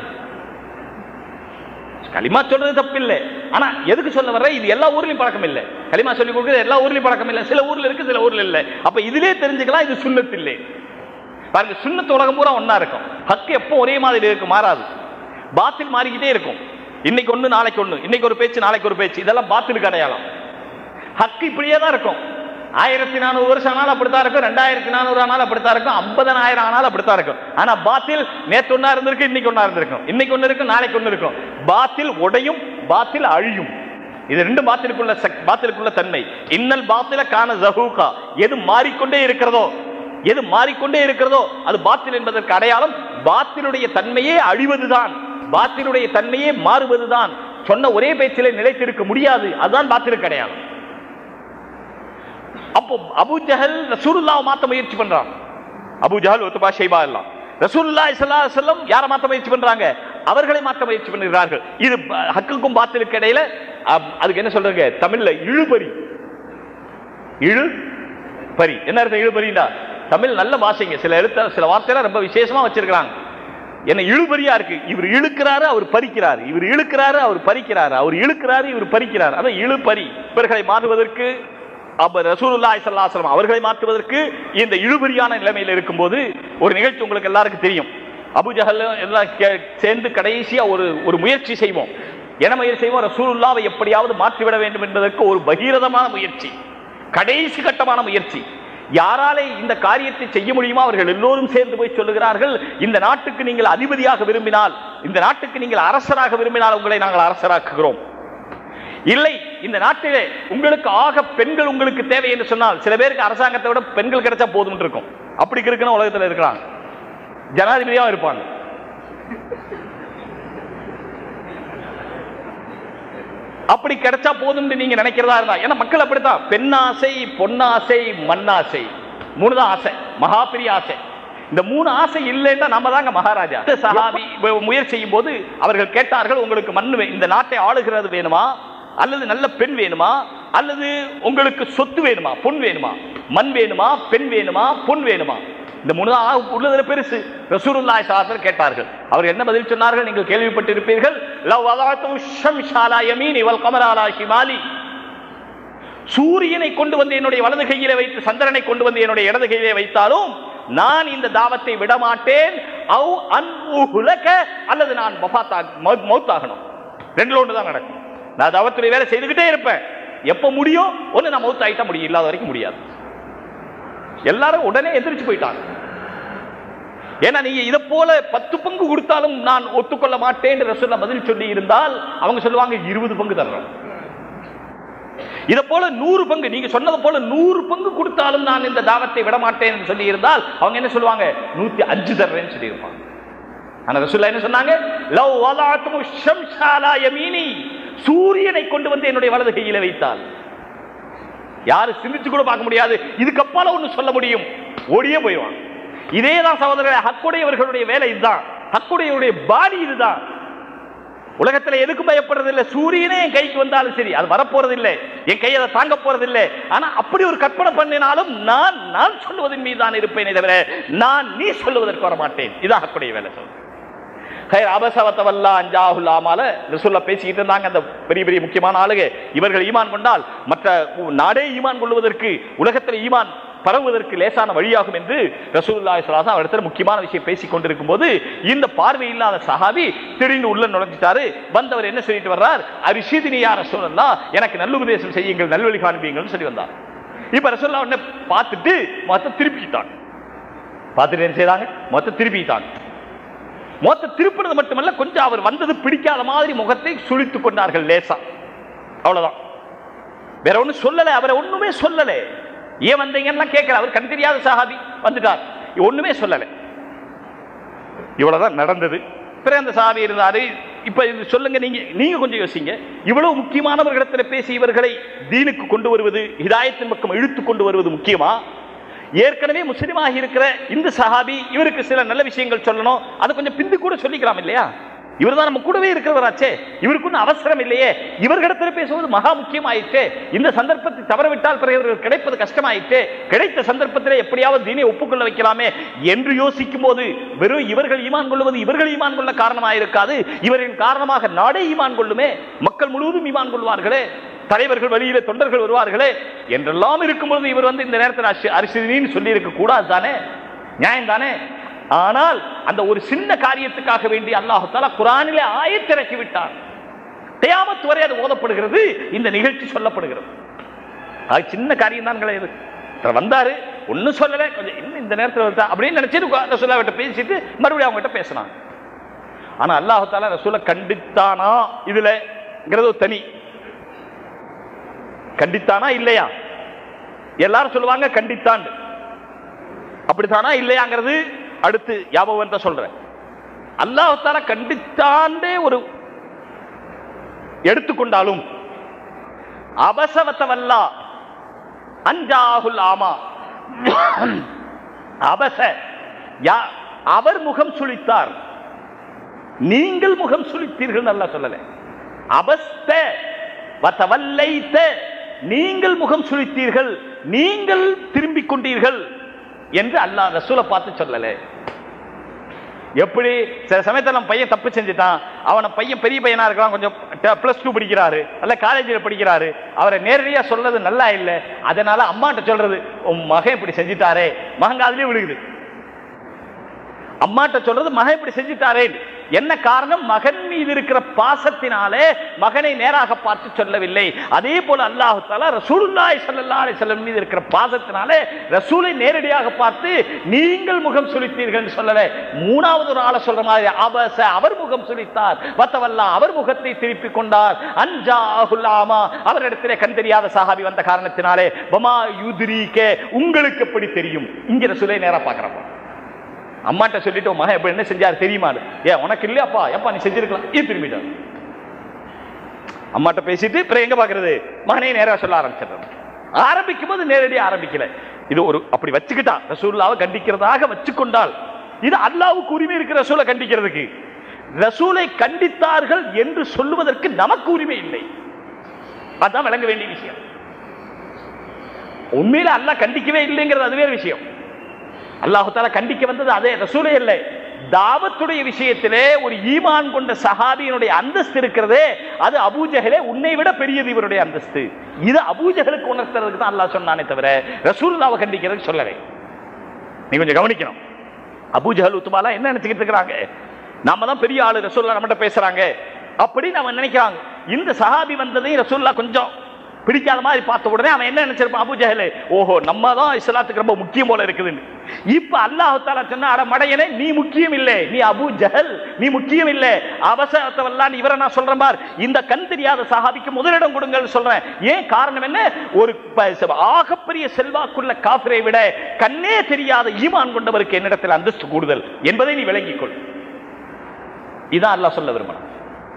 களிமா சொல்றது தப்பில்லை ஆனா எதுக்கு சொல்ல வர்ற இது எல்லா ஊர்லயும் பழக்கம் இல்லை களிமா சொல்லி கொடுக்கிறது எல்லா ஊர்லயும் பழக்கம் இல்லை சில ஊர்ல இருக்கு சில ஊர்ல இல்லை அப்ப இதுலயே தெரிஞ்சுக்கலாம் இது சுண்ணத்து இல்லை பாருங்க சுண்ணத்து உலகம் பூரா ஒண்ணா இருக்கும் ஹக்கு எப்போ ஒரே மாதிரி இருக்கு மாறாது பாத்தில் மாறிக்கிட்டே இருக்கும் இன்னைக்கு ஒண்ணு நாளைக்கு ஒண்ணு இன்னைக்கு ஒரு பேச்சு நாளைக்கு ஒரு பேச்சு இதெல்லாம் பாத்திலுக்கு அடையாளம் ஹக்கு இப்படியே தான் இருக்கும் ஆயிரத்தி நானூறு வருஷம் ஆனாலும் அப்படித்தான் இருக்கும் ரெண்டாயிரத்தி நானூறு ஆனாலும் அப்படித்தான் இருக்கும் ஐம்பதனாயிரம் ஆனாலும் அப்படித்தான் இருக்கும் ஆனா பாத்தில் நேத்து ஒண்ணா இருந்திருக்கு இன்னைக்கு ஒண்ணா இருந்திருக்கும் இன்னைக்கு ஒண்ணு இருக்கும் நாளைக்கு ஒண்ணு இருக்கும் பாத்தில் உடையும் பாத்தில் அழியும் இது ரெண்டு பாத்திலுக்குள்ள சக்- பாத்திலுக்குள்ள தன்மை இன்னல் பாத்தில காண ஜஹூகா எது மாறிக்கொண்டே இருக்கிறதோ எது மாறிக்கொண்டே இருக்கிறதோ அது பாத்தில் என்பதற்கு அடையாளம் பாத்திலுடைய தன்மையே அழிவதுதான் பாத்திலுடைய தன்மையே மாறுவதுதான் சொன்ன ஒரே பேச்சிலே நிலைத்திருக்க முடியாது அதுதான் பாத்திலுக்கு அடையாளம் அப்போ அபு ஜஹல் ரசூலுல்லாவை மாத்த முயற்சி பண்றான் அபு ஜஹல் ஒத்துபா ஷைபா எல்லாம் ரசூலுல்லாஹி ஸல்லல்லாஹு அலைஹி வஸல்லம் யாரை மாத்த முயற்சி பண்றாங்க அவர்களை மாத்த முயற்சி பண்ணுகிறார்கள் இது ப- ஹக்குக்கும் பாத்திலுக்கு இடையில அம், அதுக்கு என்ன சொல்றாங்க தமிழ்ல இழுபறி இழு பரி என்ன அர்த்தம் இழுபறிண்டா தமிழ் நல்ல பாஷைங்க சில எழுத்த சில வார்த்தையெல்லாம் ரொம்ப விசேஷமா வச்சிருக்கிறாங்க என்ன இழுபறியா இருக்கு இவர் இழுக்கிறாரு அவர் பறிக்கிறார் இவர் இழுக்கிறாரு அவர் பறிக்கிறார் அவர் இழுக்கிறாரு இவர் பறிக்கிறார் அதான் இழுபறி இவர்களை மாற்றுவதற்கு அப்ப ரசூலுல்லாஹி ஸல்லல்லாஹு அலைஹி வஸல்லம் அவர்களை மாற்றுவதற்கு இந்த இழுபறியான நிலைமையில் இருக்கும்போது ஒரு நிகழ்ச்சி உங்களுக்கு எல்லாருக்கும் தெரியும் அபூஜஹல் எல்லாம் கே- சேர்ந்து கடைசியா ஒரு ஒரு முயற்சி செய்வோம் என்ன முயற்சி செய்வோம் ரசூலுல்லாவை எப்படியாவது மாற்றிவிட வேண்டும் என்பதற்கு ஒரு பகீரதமான முயற்சி கடைசி கட்டமான முயற்சி யாராலே இந்த காரியத்தை செய்ய முடியுமோ அவர்கள் எல்லோரும் சேர்ந்து போய் சொல்லுகிறார்கள் இந்த நாட்டுக்கு நீங்கள் அதிபதியாக விரும்பினால் இந்த நாட்டுக்கு நீங்கள் அரசராக விரும்பினால் உங்களை நாங்கள் அரசராக்குகிறோம் இல்லை இந்த நாட்டிலே உங்களுக்கு ஆக பெண்கள் உங்களுக்கு தேவை என்று சொன்னால் சில பேருக்கு அரசாங்கத்தை விட பெண்கள் கிடைச்சா போதும் இருக்கும் அப்படி இருக்குன்னு உலகத்தில் இருக்கிறாங்க ஜனாதிபதியா இருப்பாங்க அப்படி கிடைச்சா போதும் நீங்க நினைக்கிறதா இருந்தா ஏன்னா மக்கள் அப்படித்தான் பெண்ணாசை பொன்னாசை மண்ணாசை மூணு தான் ஆசை மகா பெரிய ஆசை இந்த மூணு ஆசை இல்லைன்னா நம்ம தாங்க மகாராஜா இந்த சஹாபி வ- முயற்சி செய்யும் போது அவர்கள் கேட்டார்கள் உங்களுக்கு மண் வே- இந்த நாட்டை ஆளுகிறது வேணுமா அல்லது நல்ல பெண் வேணுமா அல்லது உங்களுக்கு சொத்து வேணுமா பொன் வேணுமா மண் வேணுமா பெண் வேணுமா பொன் வேணுமா இந்த மூணு தான் ஆ- உள்ளதுல பெருசு ரசூலுல்லாஹி ஸல்லல்லாஹு கேட்டார்கள் அவர் என்ன பதில் சொன்னார்கள் நீங்கள் கேள்விப்பட்டிருப்பீர்கள் லவ் வதஅது ஷம்ஸ அலா யமீனி வல் கமர அலா ஷிமாலி சூரியனை கொண்டு வந்து என்னுடைய வலது கையிலே வைத்து சந்திரனை கொண்டு வந்து என்னுடைய இடது கையிலே வைத்தாலும் நான் இந்த தாவத்தை விட மாட்டேன் அவ் அன் உஹ்லக அல்லது நான் வஃபாத்தா மௌத்- மௌத்தாகணும் ரெண்டுல ஒன்று தான் நடக்கும் நான் தாவத்துடைய வேலை செய்துக்கிட்டே இருப்பேன் எப்ப முடியும் ஒண்ணு நான் மௌத் ஆயிட்டா முடியும் இல்லாத வரைக்கும் முடியாது எல்லாரும் உடனே எந்திரிச்சு போயிட்டாங்க ஏன்னா நீங்க இதை போல பத்து பங்கு கொடுத்தாலும் நான் ஒத்துக்கொள்ள மாட்டேன் ரசூல்லா பதில் சொல்லி இருந்தால் அவங்க சொல்லுவாங்க இருபது பங்கு தர்றோம் இதை போல நூறு பங்கு நீங்க சொன்னது போல நூறு பங்கு கொடுத்தாலும் நான் இந்த தாவத்தை விட மாட்டேன் என்று சொல்லி இருந்தால் அவங்க என்ன சொல்லுவாங்க நூத்தி அஞ்சு தர்றேன்னு சொல்லி இருப்பாங்க ஆனா ரசூல்லா என்ன சொன்னாங்க லவ் வதாத்துமு ஷம்ஸ அலா யமீனி சூரியனை கொண்டு வந்து என்னுடைய வலது கையில வைத்தால் யாரு சிந்திச்சு கூட பார்க்க முடியாது இதுக்கு அப்பால ஒண்ணு சொல்ல முடியும் ஓடியே போயிடுவான் இதே தான் சகோதரர்களே ஹக்குடையவர்களுடைய வேலை இதுதான் ஹக்குடையவருடைய பாடி இதுதான் உலகத்துல எதுக்கு பயப்படுறது இல்ல சூரியனே என் கைக்கு வந்தாலும் சரி அது வரப்போறது இல்லை என் கை அதை தாங்க போறது இல்லை ஆனா அப்படி ஒரு கற்பனை பண்ணினாலும் நான் நான் சொல்லுவதன் மீது தான் இருப்பேனே தவிர நான் நீ சொல்லுவதற்கு வர மாட்டேன் இதான் ஹக்குடைய வேலை சொல்றேன் ஹைர் அபசவத்தவல்லா அஞ்சாஹுல்லாமால ரசூல்லா பேசிக்கிட்டு இருந்தாங்க அந்த பெரிய பெரிய முக்கியமான ஆளுங்க இவர்கள் ஈமான் கொண்டால் மற்ற நாடே ஈமான் கொள்வதற்கு உலகத்தில் ஈமான் பரவுவதற்கு லேசான வழியாகும் என்று ரசூலுல்லாஹி ஸல்லல்லாஹு அலைஹி அவரிடத்தில் முக்கியமான விஷயம் பேசிக் கொண்டிருக்கும் போது இந்த பார்வை இல்லாத சஹாபி திடீர்னு உள்ள நுழைஞ்சிட்டாரு வந்தவர் என்ன சொல்லிட்டு வர்றார் அரிஷிதினி யார் ரசூலல்லா எனக்கு நல்லுபதேசம் செய்யுங்கள் நல்வழி காண்பீங்கள்னு சொல்லி வந்தார் இப்ப ரசூல்லா உடனே பார்த்துட்டு மொத்த திருப்பிட்டாங்க பார்த்துட்டு என்ன செய்தாங்க மொத்த திருப்பிட்டாங்க மொத்த திருப்பினது மட்டுமல்ல கொஞ்சம் அவர் வந்தது பிடிக்காத மாதிரி முகத்தை சுழித்துக் கொண்டார்கள் லேசா அவ்வளவுதான் வேற ஒண்ணும் சொல்லல அவரை ஒண்ணுமே சொல்லல ஏன் வந்தீங்கன்னா கேட்கல அவர் கண் தெரியாத சஹாபி வந்துட்டார் ஒண்ணுமே சொல்லல இவ்வளவுதான் நடந்தது பிறகு அந்த சாவி இருந்தாரு இப்ப இது சொல்லுங்க நீங்க நீங்க கொஞ்சம் யோசிங்க இவ்வளவு முக்கியமானவர்களிடத்தில் பேசி இவர்களை தீனுக்கு கொண்டு வருவது ஹிதாயத்தின் பக்கம் இழுத்து கொண்டு வருவது முக்கியமா ஏற்கனவே முஸ்லிமாக இருக்கிற இந்த சஹாபி இவருக்கு சில நல்ல விஷயங்கள் சொல்லணும் அதை கொஞ்சம் பிந்து கூட சொல்லிக்கலாம் இல்லையா இவர் தான் நம்ம கூடவே இருக்கிறவராச்சே இவருக்கு ஒன்றும் அவசரம் இல்லையே இவர்களிடத்தில் பேசுவது மகா முக்கியமாயிற்று இந்த சந்தர்ப்பத்தை தவறவிட்டால் பிறகு இவர்கள் கிடைப்பது கஷ்டமாயிற்று கிடைத்த சந்தர்ப்பத்தில் எப்படியாவது தீனை ஒப்புக்கொள்ள வைக்கலாமே என்று யோசிக்கும் போது வெறும் இவர்கள் ஈமான் கொள்வது இவர்கள் ஈமான் கொள்ள காரணமாயிருக்காது இவரின் காரணமாக நாடே ஈமான் கொள்ளுமே மக்கள் முழுவதும் ஈமான் கொள்வார்களே தலைவர்கள் வழியில தொண்டர்கள் வருவார்களே என்றெல்லாம் இருக்கும்போது இவர் வந்து இந்த நேரத்தில் அரிசி அரிசினின்னு சொல்லி இருக்க கூடாது தானே நியாயம் தானே ஆனால் அந்த ஒரு சின்ன காரியத்துக்காக வேண்டி அல்லாஹு தாலா குரானிலே ஆயத்திறக்கி விட்டார் கியாமத் வரை அது ஓதப்படுகிறது இந்த நிகழ்ச்சி சொல்லப்படுகிறது அது சின்ன காரியம் தான் கிடையாது ஒருத்தர் வந்தாரு ஒன்னும் சொல்லல கொஞ்சம் இன்னும் இந்த நேரத்தில் வந்தா அப்படின்னு நினைச்சிட்டு ரசூல்லா கிட்ட பேசிட்டு மறுபடியும் அவங்க கிட்ட பேசினாங்க ஆனா அல்லாஹு தாலா ரசூலை கண்டித்தானா இதுலங்கிறது ஒரு தனி கண்டித்தானா இல்லையா எல்லாரும் சொல்லுவாங்க கண்டித்தான் அப்படித்தானா இல்லையாங்கிறது அடுத்து ஞாபகம் தான் சொல்றேன் அல்லாஹால கண்டித்தாண்டே ஒரு எடுத்துக்கொண்டாலும் அபசவத்தவல்லா அஞ்சாகுல் ஆமா அபச யா- அவர் முகம் சுளித்தார் நீங்கள் முகம் சுளித்தீர்கள் நல்லா சொல்லல அபஸ்த வத்தவல்லைத்த நீங்கள் முகம் சுளித்தீர்கள் நீங்கள் திரும்பிக் கொண்டீர்கள் என்று அல்லாஹ் ரசூலை பார்த்து சொல்லல எப்படி சில சமயத்தில் நம்ம பையன் தப்பு செஞ்சுட்டான் அவன பையன் பெரிய பையனா இருக்கலாம் கொஞ்சம் பிளஸ் டூ படிக்கிறாரு அல்ல காலேஜில் படிக்கிறாரு அவரை நேரடியா சொல்றது நல்லா இல்லை அதனால அம்மாட்ட சொல்றது உன் மகன் இப்படி செஞ்சுட்டாரே மகன் அதுலயே விழுகுது அம்மாட்ட சொல்றது மகன் இப்படி செஞ்சுட்டாரே என்ன காரணம் மகன் மீது இருக்கிற பாசத்தினாலே மகனை நேராக பார்த்து சொல்லவில்லை அதே போல அல்லாஹு தாலா ரசூலுல்லாஹி ஸல்லல்லாஹு அலைஹி வஸல்லம் மீது இருக்கிற பாசத்தினாலே ரசூலை நேரடியாக பார்த்து நீங்கள் முகம் சுளித்தீர்கள் சொல்லல மூணாவது ஒரு ஆளை சொல்ற மாதிரி அபச அவர் முகம் சுளித்தார் வத்தவல்லா அவர் முகத்தை திருப்பிக் கொண்டார் அஞ்சா அகுல்லாமா அவரிடத்திலே கண் தெரியாத சஹாபி வந்த காரணத்தினாலே பமா யுதிரிக்க உங்களுக்கு எப்படி தெரியும் இங்க ரசூலை நேரா பார்க்கறப்ப அம்மாட்ட சொல்லிட்டு உன் மகன் எப்படி என்ன செஞ்சாரு தெரியுமா ஏன் உனக்கு இல்லையாப்பா எப்பா நீ செஞ்சிருக்கலாம் ஏன் திரும்பிட்டான் அம்மாட்ட பேசிட்டு பிறகு எங்க பாக்குறது மகனே நேரா சொல்ல ஆரம்பிச்சிடுறது ஆரம்பிக்கும் போது நேரடியா ஆரம்பிக்கல இது ஒரு அப்படி வச்சுக்கிட்டா ரசூல்லாவை கண்டிக்கிறதாக வச்சுக்கொண்டால் இது அல்லாவுக்கு உரிமை இருக்கு ரசூலை கண்டிக்கிறதுக்கு ரசூலை கண்டித்தார்கள் என்று சொல்லுவதற்கு நமக்கு உரிமை இல்லை அதான் விளங்க வேண்டிய விஷயம் உண்மையில அல்லாஹ் கண்டிக்கவே இல்லைங்கிறது அதுவே விஷயம் அல்லாஹு தாலா கண்டிக்க வந்தது அதே ரசூலே இல்லை தாவத்துடைய விஷயத்திலே ஒரு ஈமான் கொண்ட சஹாபியினுடைய அந்தஸ்து இருக்கிறதே அது அபூஜகலே உன்னை விட பெரியது இவருடைய அந்தஸ்து இது அபூஜகலுக்கு உணர்த்துறதுக்கு தான் அல்லாஹ் சொன்னானே தவிர ரசூல்லாவை கண்டிக்கிறதுக்கு சொல்லலை நீ கொஞ்சம் கவனிக்கணும் அபூஜஹல் உத்துமாலா என்ன நினைச்சுக்கிட்டு இருக்கிறாங்க நாம தான் பெரிய ஆளு ரசூல்லா நம்மகிட்ட பேசுறாங்க அப்படி நம்ம நினைக்கிறாங்க இந்த சஹாபி வந்ததையும் ரசூல்லா கொஞ்சம் பிடிக்காத மாதிரி பார்த்த உடனே அவன் என்ன நினைச்சிருப்பான் அபு ஜஹலே ஓஹோ நம்ம தான் இஸ்லாத்துக்கு ரொம்ப முக்கியம் போல இருக்குதுன்னு இப்ப அல்லாஹ் தாலா சொன்னா அட மடையனே நீ முக்கியம் இல்லை நீ அபு ஜஹல் நீ முக்கியம் இல்லை அவசரத்தவெல்லாம் இவரை நான் சொல்றேன் பார் இந்த கண் தெரியாத சஹாபிக்கு முதலிடம் கொடுங்கள் சொல்றேன் ஏன் காரணம் என்ன ஒரு ப- ஆகப்பெரிய செல்வாக்குள்ள காபிரை விட கண்ணே தெரியாத ஈமான் கொண்டவருக்கு என்னிடத்தில் அந்தஸ்து கூடுதல் என்பதை நீ விளங்கிக் கொள் இதான் அல்லாஹ் சொல்ல விரும்பணும்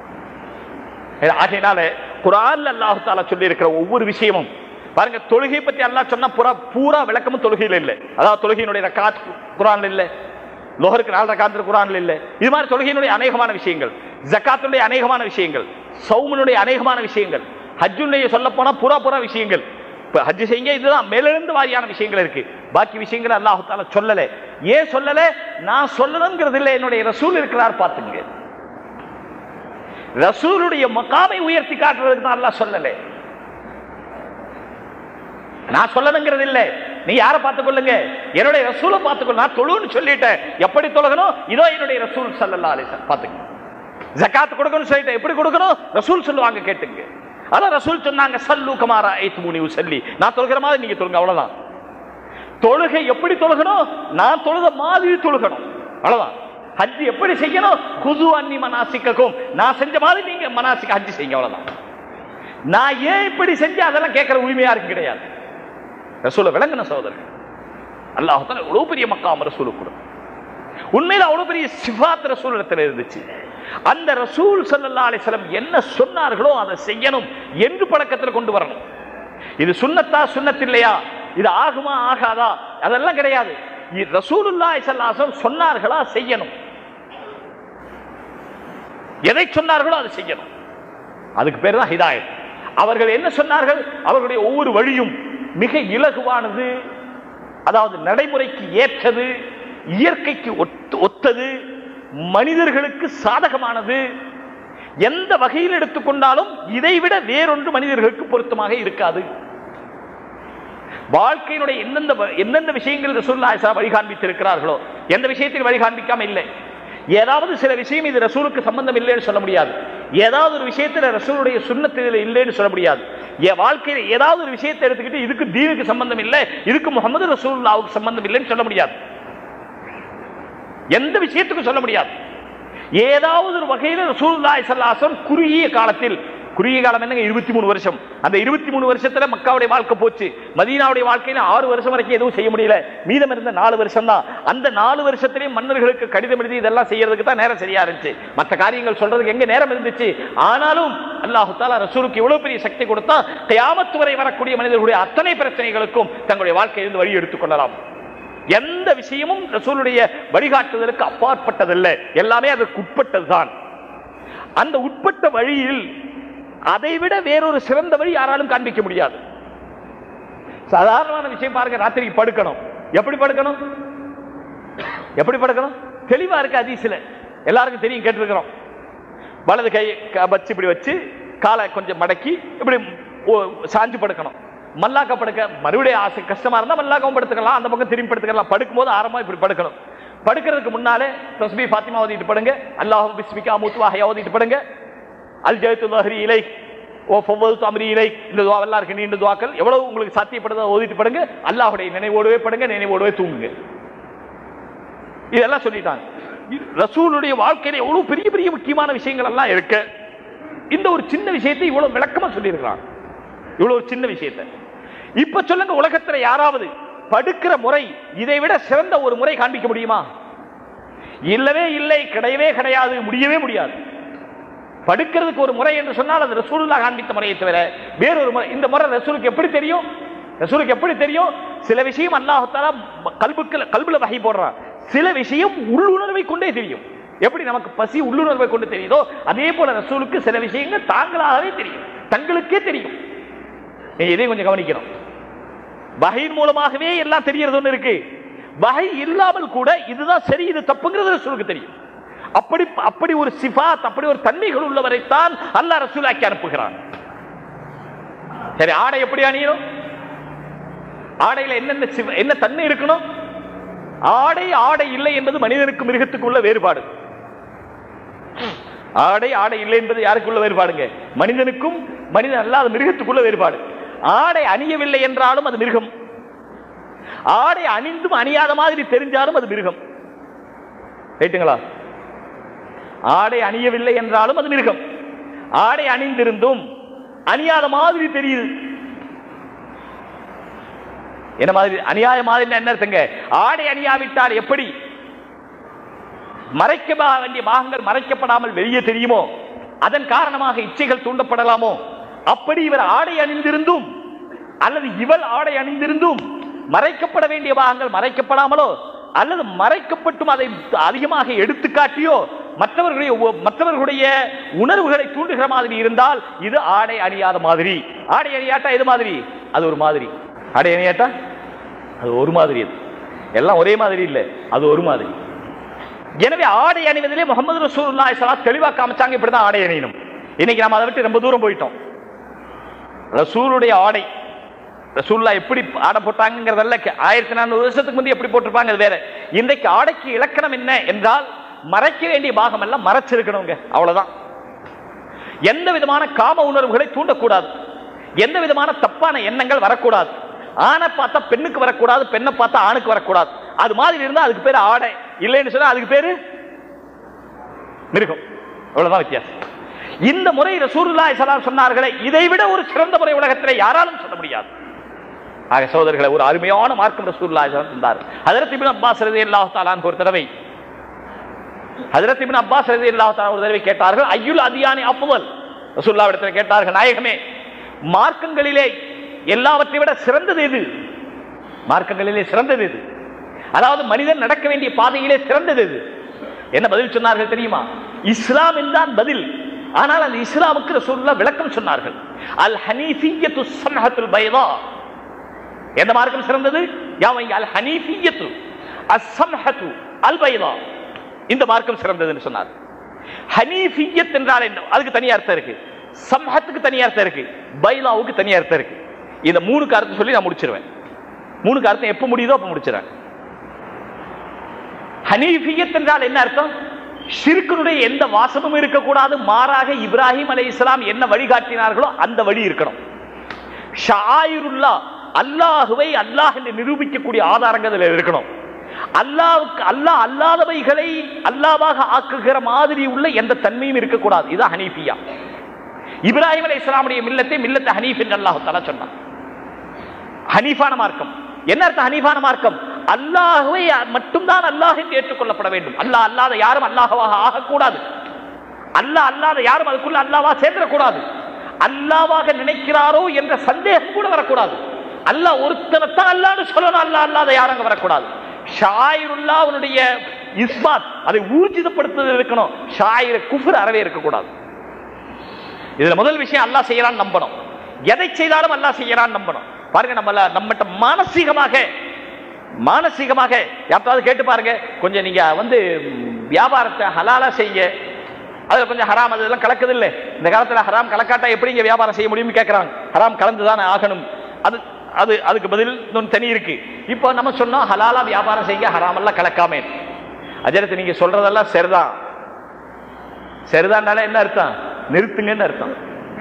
ஆகையினால குரான்ல அல்லாஹு தாலா சொல்லி இருக்கிற ஒவ்வொரு விஷயமும் பாருங்க தொழுகை பத்தி அல்லாஹ் சொன்னா பூரா பூரா விளக்கமும் தொழுகையில இல்லை அதாவது தொழுகையினுடைய ரக்காத் குரான்ல இல்லை லோகருக்கு நாலு ரக்காத்து குரான்ல இல்லை இது மாதிரி தொழுகையினுடைய அநேகமான விஷயங்கள் ஜக்காத்துடைய அநேகமான விஷயங்கள் சௌமனுடைய அநேகமான விஷயங்கள் ஹஜ்ஜுடைய சொல்ல போனா புறா புறா விஷயங்கள் இப்ப ஹஜ் செய்யுங்க இதுதான் மேலிருந்து வாரியான விஷயங்கள் இருக்கு பாக்கி விஷயங்கள் அல்லாஹு தாலா சொல்லல ஏன் சொல்லல நான் சொல்லணுங்கிறது இல்லை என்னுடைய ரசூல் இருக்கிறார் பாத்துங்க ரசூலுடைய மகாமை உயர்த்தி காட்டுறதுக்கு தான் அல்லாஹ் சொல்லலை நான் சொல்லணுங்கிறது இல்லை நீங்க யாரை பார்த்துக் கொள்ளுங்க என்னுடைய ரசூலை பார்த்துக்கொள்ள நான் தொழுன்னு சொல்லிட்டேன் எப்படி தொழுகணும் இதோ என்னுடைய ரசூல் சல்லல்லா அலிசன் பார்த்துங்க ஜகாத் கொடுக்கணும் சொல்லிட்டேன் எப்படி கொடுக்கணும் ரசூல் சொல்லுவாங்க கேட்டுங்க அதான் ரசூல் சொன்னாங்க சல்லு கமாரா ஐத்து மூணி சொல்லி நான் தொழுகிற மாதிரி நீங்க தொழுங்க அவ்வளவுதான் தொழுகை எப்படி தொழுகணும் நான் தொழுத மாதிரி தொழுகணும் அவ்வளவுதான் ஹஜ் எப்படி செய்யணும் குது அன்னி மனாசிக்கும் நான் செஞ்ச மாதிரி நீங்க மனாசிக்க ஹஜ் செய்யுங்க அவ்வளவுதான் நான் ஏன் இப்படி செஞ்சேன் அதெல்லாம் கேட்கிற உரிமை யாருக்கும் கிடையாது ரசூலை விளங்கின சோதரர் அல்லாஹால எவ்வளவு பெரிய மக்காம் ரசூலு கூட உண்மையில அவ்வளவு பெரிய சிஃபாத் ரசூல் இடத்துல இருந்துச்சு அந்த ரசூல் சல்லல்லா அலிஸ்லம் என்ன சொன்னார்களோ அதை செய்யணும் என்று பழக்கத்தில் கொண்டு வரணும் இது சுன்னத்தா சுன்னத்தில்லையா இது ஆகுமா ஆகாதா அதெல்லாம் கிடையாது இது ரசூலுல்லாஹி ஸல்லல்லாஹு அலைஹி வஸல்லம் சொன்னார்களா செய்யணும் எதை சொன்னார்களோ அதை செய்யணும் அதுக்கு பேர் தான் ஹிதாயத் அவர்கள் என்ன சொன்னார்கள் அவர்களுடைய ஒவ்வொரு வழியும் மிக இலகுவானது அதாவது நடைமுறைக்கு ஏற்றது இயற்கைக்கு ஒத்து- ஒத்தது மனிதர்களுக்கு சாதகமானது எந்த வகையில் எடுத்துக்கொண்டாலும் இதைவிட வேறொன்று மனிதர்களுக்கு பொருத்தமாக இருக்காது வாழ்க்கையினுடைய எந்தெந்த வ- எந்தெந்த விஷயங்கள் ரசூல்லா ஆயிஷா வழி காண்பித்திருக்கிறார்களோ எந்த விஷயத்தில் வழி காண்பிக்காம இல்லை ஏதாவது சில விஷயம் இது ரசூலுக்கு சம்பந்தம் இல்லைன்னு சொல்ல முடியாது ஏதாவது ஒரு விஷயத்துல ரசூலுடைய சுண்ணத்தில் இல்லைன்னு சொல்ல முடியாது என் வாழ்க்கையில ஏதாவது ஒரு விஷயத்தை எடுத்துக்கிட்டு இதுக்கு தீனுக்கு சம்பந்தம் இல்லை இதுக்கு முகமது ரசூலுல்லாவுக்கு சம்பந்தம் இல்லைன்னு சொல்ல முடியாது எந்த விஷயத்துக்கும் சொல்ல முடியாது ஏதாவது ஒரு வகையில் ரசூலுல்லாஹி ஸல்லல்லாஹு அலைஹி வஸல்லம் குறுகிய காலத்தில் குறுகிய காலம் என்னங்க இருபத்தி மூணு வருஷம் அந்த இருபத்தி மூணு வருஷத்துல மக்காவுடைய வாழ்க்கை போச்சு மதீனாவுடைய வாழ்க்கையில ஆறு வருஷம் வரைக்கும் எதுவும் செய்ய முடியல மீதம் இருந்த நாலு வருஷம் தான் அந்த நாலு வருஷத்திலேயும் மன்னர்களுக்கு கடிதம் எழுதி இதெல்லாம் செய்யறதுக்கு தான் நேரம் சரியா இருந்துச்சு மற்ற காரியங்கள் சொல்றதுக்கு எங்க நேரம் இருந்துச்சு ஆனாலும் அல்லாஹு தாலா ரசூலுக்கு இவ்வளவு பெரிய சக்தி கொடுத்தா கியாமத்து வரை வரக்கூடிய மனிதர்களுடைய அத்தனை பிரச்சனைகளுக்கும் தங்களுடைய வாழ்க்கையிலிருந்து வழி எடுத்துக் கொள்ளலாம் எந்த விஷயமும் ரசூலுடைய வழிகாட்டுதலுக்கு அப்பாற்பட்டதல்ல எல்லாமே அதற்கு உட்பட்டதுதான் அந்த உட்பட்ட வழியில் அதைவிட வேறொரு சிறந்த வழி யாராலும் காண்பிக்க முடியாது சாதாரணமான விஷயம் பாருங்க ராத்திரிக்கு படுக்கணும் எப்படி படுக்கணும் எப்படி படுக்கணும் தெளிவா இருக்கு அதிசல எல்லாருக்கும் தெரியும் கேட்டிருக்கிறோம் வலது கை க- வச்சு இப்படி வச்சு காலை கொஞ்சம் மடக்கி இப்படி ஓ- சாஞ்சு படுக்கணும் மல்லாக்க படுக்க மறுபடியும் ஆசை கஷ்டமா இருந்தா மல்லாக்கவும் படுத்துக்கலாம் அந்த பக்கம் திரும்பி படுத்துக்கலாம் படுக்கும்போது ஆரம்பமா இப்படி படுக்கணும் படுக்கிறதுக்கு முன்னாலே தஸ்பி ஃபாத்திமா ஓதிட்டு படுங்க அல்லாஹும் பிஸ்மிகா முத்துவாஹையா ஓதிட்டு படுங்க அல் ஜெயத்து லஹரி இலை ஓ ஃபவ்வல்து அம்ரி இலை இந்த துவாவெல்லாம் இருக்கு நீண்ட துவாக்கள் எவ்வளவு உங்களுக்கு சாத்தியப்படுதோ ஓதிட்டு படுங்க அல்லாஹ்வுடைய நினைவோடவே படுங்க நினைவோடவே தூங்குங்க இதெல்லாம் சொல்லிட்டாங்க இது ரசூலுடைய வாழ்க்கையில எவ்வளவு பெரிய பெரிய முக்கியமான விஷயங்கள் எல்லாம் இருக்கு இந்த ஒரு சின்ன விஷயத்தை இவ்வளவு விளக்கமா சொல்லியிருக்கிறாங்க இவ்வளவு ஒரு சின்ன விஷயத்தை இப்ப சொல்லுங்க உலகத்துல யாராவது படுக்கிற முறை இதை விட சிறந்த ஒரு முறை காண்பிக்க முடியுமா இல்லவே இல்லை கிடையவே கிடையாது முடியவே முடியாது படுக்கிறதுக்கு ஒரு முறை என்று சொன்னால் அது ரசூலுல்லா காண்பித்த முறையை தவிர வேறொரு முறை இந்த முறை ரசூலுக்கு எப்படி தெரியும் ரசூலுக்கு எப்படி தெரியும் சில விஷயம் அல்லாஹால கல்புக்கு கல்புல வகை போடுறான் சில விஷயம் உள்ளுணர்வை கொண்டே தெரியும் எப்படி நமக்கு பசி உள்ளுணர்வை கொண்டு தெரியுதோ அதே போல ரசூலுக்கு சில விஷயங்கள் தாங்களாகவே தெரியும் தங்களுக்கே தெரியும் நீங்க இதையும் கொஞ்சம் கவனிக்கணும் வகையின் மூலமாகவே எல்லாம் தெரியறது ஒண்ணு இருக்கு வகை இல்லாமல் கூட இதுதான் சரி இது தப்புங்கிறது ரசூலுக்கு தெரியும் அப்படி அப்படி ஒரு சிஃபாத் அப்படி ஒரு தன்மைகள் உள்ளவரைத்தான் அல்லாஹ் ரசூலாக்கி அனுப்புகிறான் சரி ஆடை எப்படி அணியணும் ஆடையில என்னென்ன சிவ- என்ன தன்மை இருக்கணும் ஆடை ஆடை இல்லை என்பது மனிதனுக்கு மிருகத்துக்கு உள்ள வேறுபாடு ஆடை ஆடை இல்லை என்பது யாருக்குள்ள வேறுபாடுங்க மனிதனுக்கும் மனிதன் அல்லாத மிருகத்துக்குள்ள வேறுபாடு ஆடை அணியவில்லை என்றாலும் அது மிருகம் ஆடை அணிந்தும் அணியாத மாதிரி தெரிஞ்சாலும் அது மிருகம் ரைட்டுங்களா ஆடை அணியவில்லை என்றாலும் அது மிருகம் ஆடை அணிந்திருந்தும் அணியாத மாதிரி தெரியுது என்ன மாதிரி அநியாய மாதிரி என்ன அர்த்தங்க ஆடை அணியாவிட்டால் எப்படி மறைக்க வேண்டிய பாகங்கள் மறைக்கப்படாமல் வெளியே தெரியுமோ அதன் காரணமாக இச்சைகள் தூண்டப்படலாமோ அப்படி இவர் ஆடை அணிந்திருந்தும் அல்லது இவள் ஆடை அணிந்திருந்தும் மறைக்கப்பட வேண்டிய பாகங்கள் மறைக்கப்படாமலோ அல்லது மறைக்கப்பட்டும் அதை அதிகமாக எடுத்து காட்டியோ மற்றவர்களுடைய உ- மற்றவர்களுடைய உணர்வுகளை தூண்டுகிற மாதிரி இருந்தால் இது ஆடை அணியாத மாதிரி ஆடை அணியாட்டா எது மாதிரி அது ஒரு மாதிரி ஆடை அணியாட்டா அது ஒரு மாதிரி அது எல்லாம் ஒரே மாதிரி இல்லை அது ஒரு மாதிரி எனவே ஆடை அணிவதிலே முகமது ரசூலுல்லாஹி ஸல்லல்லாஹு தெளிவா காமிச்சாங்க இப்படிதான் ஆடை அணியணும் இன்னைக்கு நாம அதை விட்டு ரொம்ப தூரம் போயிட்டோம் ரசூலுடைய ஆடை ரசூல்லா எப்படி ஆடை போட்டாங்கிறதல்ல ஆயிரத்தி நானூறு வருஷத்துக்கு முந்தைய எப்படி போட்டிருப்பாங்க அது வேற இன்றைக்கு ஆடைக்கு இலக்கணம் என்ன என்றால் மறைக்க வேண்டிய பாகம் எல்லாம் மறைச்சிருக்கணுங்க அவ்வளவுதான் எந்த விதமான காம உணர்வுகளை தூண்டக்கூடாது எந்த விதமான தப்பான எண்ணங்கள் வரக்கூடாது ஆணை பார்த்தா பெண்ணுக்கு வரக்கூடாது பெண்ணை பார்த்தா ஆணுக்கு வரக்கூடாது அது மாதிரி இருந்தா அதுக்கு பேரு ஆடை இல்லைன்னு சொன்னா அதுக்கு பேரு மிருகம் அவ்வளவுதான் வித்தியாசம் இந்த முறை ரசூலுல்லாஹி ஸல்லல்லாஹு அலைஹி சொன்னார்களே இதை விட ஒரு சிறந்த முறை உலகத்தில் யாராலும் சொல்ல முடியாது ஆக சகோதரர்களை ஒரு அருமையான மார்க்கம் ரசூலுல்லாஹி ஸல்லல்லாஹு அலைஹி இருந்தார் ஹஜரத் இப்னு அப்பாஸ் ரலியல்லாஹு தஆலா அன்ஹு ஒரு தடவை ஹஜரத் இப்னு அப்பாஸ் ரலியல்லாஹு தஆலா ஒரு தடவை கேட்டார்கள் ஐயுல் அதியானி அஃதல் ரசூலுல்லாஹ் இடத்துல கேட்டார்கள் நாயகமே மார்க்கங்களிலே எல்லாவற்றை விட சிறந்தது எது மார்க்கங்களிலே சிறந்தது எது அதாவது மனிதன் நடக்க வேண்டிய பாதையிலே சிறந்தது எது என்ன பதில் சொன்னார்கள் தெரியுமா இஸ்லாம் என்றான் பதில் ஆனால் அந்த இஸ்லாமுக்கு ரசூலுல்லாஹ் விளக்கம் சொன்னார்கள் அல் ஹனீஃபியத்து சம்ஹத்துல் பைதா எந்த மார்க்கம் சிறந்தது யாவை அல் ஹனீஃபியத்து அஸ்ஸம்ஹத்து அல் பைதா இந்த மார்க்கம் சிறந்ததுன்னு சொன்னார் ஹனீஃபியத் என்றால் என்ன அதுக்கு தனி அர்த்தம் இருக்கு சம்ஹத்துக்கு தனி அர்த்தம் இருக்கு பைலாவுக்கு தனி அர்த்தம் இருக்கு இந்த மூணுக்கு அர்த்தம் சொல்லி நான் முடிச்சிருவேன் மூணுக்கு அர்த்தம் எப்ப முடியுதோ அப்ப முடிச்சிருவேன் ஹனீஃபியத் என்றால் என்ன அர்த்தம் ஷிர்கனுடைய எந்த வாசமும் இருக்கக்கூடாது மாறாக இப்ராஹிம் அலை இஸ்லாம் என்ன வழிகாட்டினார்களோ அந்த வழி இருக்கணும் ஷாயிருல்லா அல்லாஹுவை அல்லாஹ் என்று நிரூபிக்கக்கூடிய ஆதாரங்கள் அதில் இருக்கணும் அல்லாவுக்கு அல்லாஹ் அல்லாதவைகளை அல்லாவாக ஆக்குகிற மாதிரி உள்ள எந்த தன்மையும் இருக்கக்கூடாது இதுதான் ஹனீஃபியா இப்ராஹிம் அலை இஸ்லாமுடைய மில்லத்தை மில்லத்தை ஹனீஃப் என்று அல்லாஹு தலா சொன்னான் ஹனீஃபான மார்க்கம் என்ன அர்த்தம் ஹனீஃபான மார்க்கம் அல்லாஹுவை மட்டும்தான் அல்லாஹ் என்று ஏற்றுக்கொள்ளப்பட வேண்டும் அல்லாஹ் அல்லாத யாரும் அல்லாஹவாக ஆகக்கூடாது அல்லாஹ் அல்லாத யாரும் அதுக்குள்ள அல்லாவா சேர்ந்துடக்கூடாது அல்லாவாக நினைக்கிறாரோ என்ற சந்தேகம் கூட வரக்கூடாது அல்லாஹ் ஒருத்தனைத்தான் அல்லான்னு சொல்லணும் அல்லாஹ் அல்லாத யாரும் அங்க வரக்கூடாது ஷாயிருல்லா அவனுடைய இஸ்பாத் அதை ஊர்ஜிதப்படுத்துவது இருக்கணும் ஷாயிர குஃபர் அறவே இருக்கக்கூடாது இதுல முதல் விஷயம் அல்லாஹ் செய்யறான்னு நம்பணும் எதை செய்தாலும் அல்லாஹ் செய்யறான்னு நம்பணும் பாருங்க நம்மள நம்மகிட்ட மானசீகமாக மானசீகமாக யாராவது கேட்டு பாருங்க கொஞ்சம் நீங்க வந்து ம், வியாபாரத்தை ஹலாலா செய்யுங்க அதுல கொஞ்சம் ஹராம் அதெல்லாம் கலக்குது இல்லை இந்த காலத்துல ஹராம் கலக்காட்டா எப்படி இங்க வியாபாரம் செய்ய முடியும்னு கேட்கறாங்க ஹராம் கலந்துதானே ஆகணும் அது அது அதுக்கு பதில் இன்னொன்று தனி இருக்கு இப்போ நம்ம சொன்னோம் ஹலாலா வியாபாரம் செய்ய ஹராம் எல்லாம் கலக்காமே அஜரத்து நீங்க சொல்றதெல்லாம் சரிதான் சரிதான்னால என்ன அர்த்தம் நிறுத்துங்கன்னு அர்த்தம்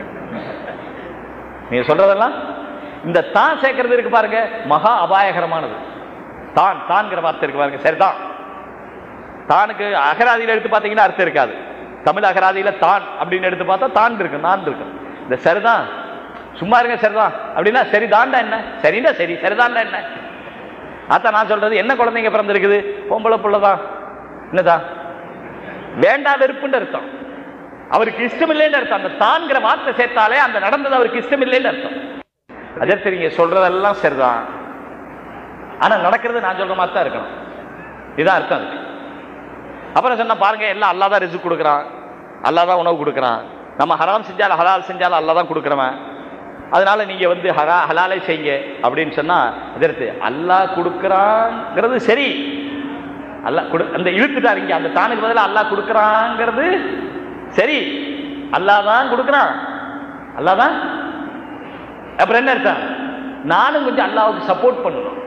நீங்க சொல்றதெல்லாம் இந்த தான் சேர்க்கறது இருக்கு பாருங்க மகா அபாயகரமானது தான் தான்ங்கிற வார்த்தை இருக்கு பாருங்க சரிதான் தானுக்கு அகராதியில எடுத்து பார்த்தீங்கன்னா அர்த்தம் இருக்காது தமிழ் அகராதியில தான் அப்படின்னு எடுத்து பார்த்தா தான் இருக்கு நான் இருக்கு இந்த சரிதான் சும்மா இருங்க சரிதான் அப்படின்னா சரிதான்டா என்ன சரிண்டா சரி சரிதான்டா என்ன அதான் நான் சொல்றது என்ன குழந்தைங்க பிறந்திருக்குது பொம்பளை புள்ளதான் என்னதான் வேண்டாம் வெறுப்புன்னு அர்த்தம் அவருக்கு இஷ்டம் இல்லைன்னு அர்த்தம் அந்த தான்கிற வார்த்தை சேர்த்தாலே அந்த நடந்தது அவருக்கு இஷ்டம் இல்லைன்னு அர்த்தம் அதே சரிங்க சொல்றதெல்லாம் சரிதான் ஆனா நடக்கிறது நான் சொல்ற மாதிரி தான் இருக்கணும் இதுதான் அர்த்தம் அதுக்கு அப்புறம் சொன்னா பாருங்க எல்லாம் அல்லா தான் ரிசுக் கொடுக்குறான் அல்லா தான் உணவு கொடுக்குறான் நம்ம ஹராம் செஞ்சாலும் ஹலால் செஞ்சாலும் அல்லா தான் கொடுக்குறவன் அதனால நீங்க வந்து ஹரா ஹலாலை செய்யுங்க அப்படின்னு சொன்னா எதிர்த்து அல்லாஹ் கொடுக்குறாங்கிறது சரி அல்லாஹ் கொடு அந்த இழுத்துட்டார் இங்க அந்த தானுக்கு பதிலா அல்லாஹ் கொடுக்குறாங்கிறது சரி அல்லாஹ் தான் கொடுக்குறான் அல்லாஹ் தான் அப்புறம் என்ன அர்த்தம் நானும் கொஞ்சம் அல்லாவுக்கு சப்போர்ட் பண்ணணும்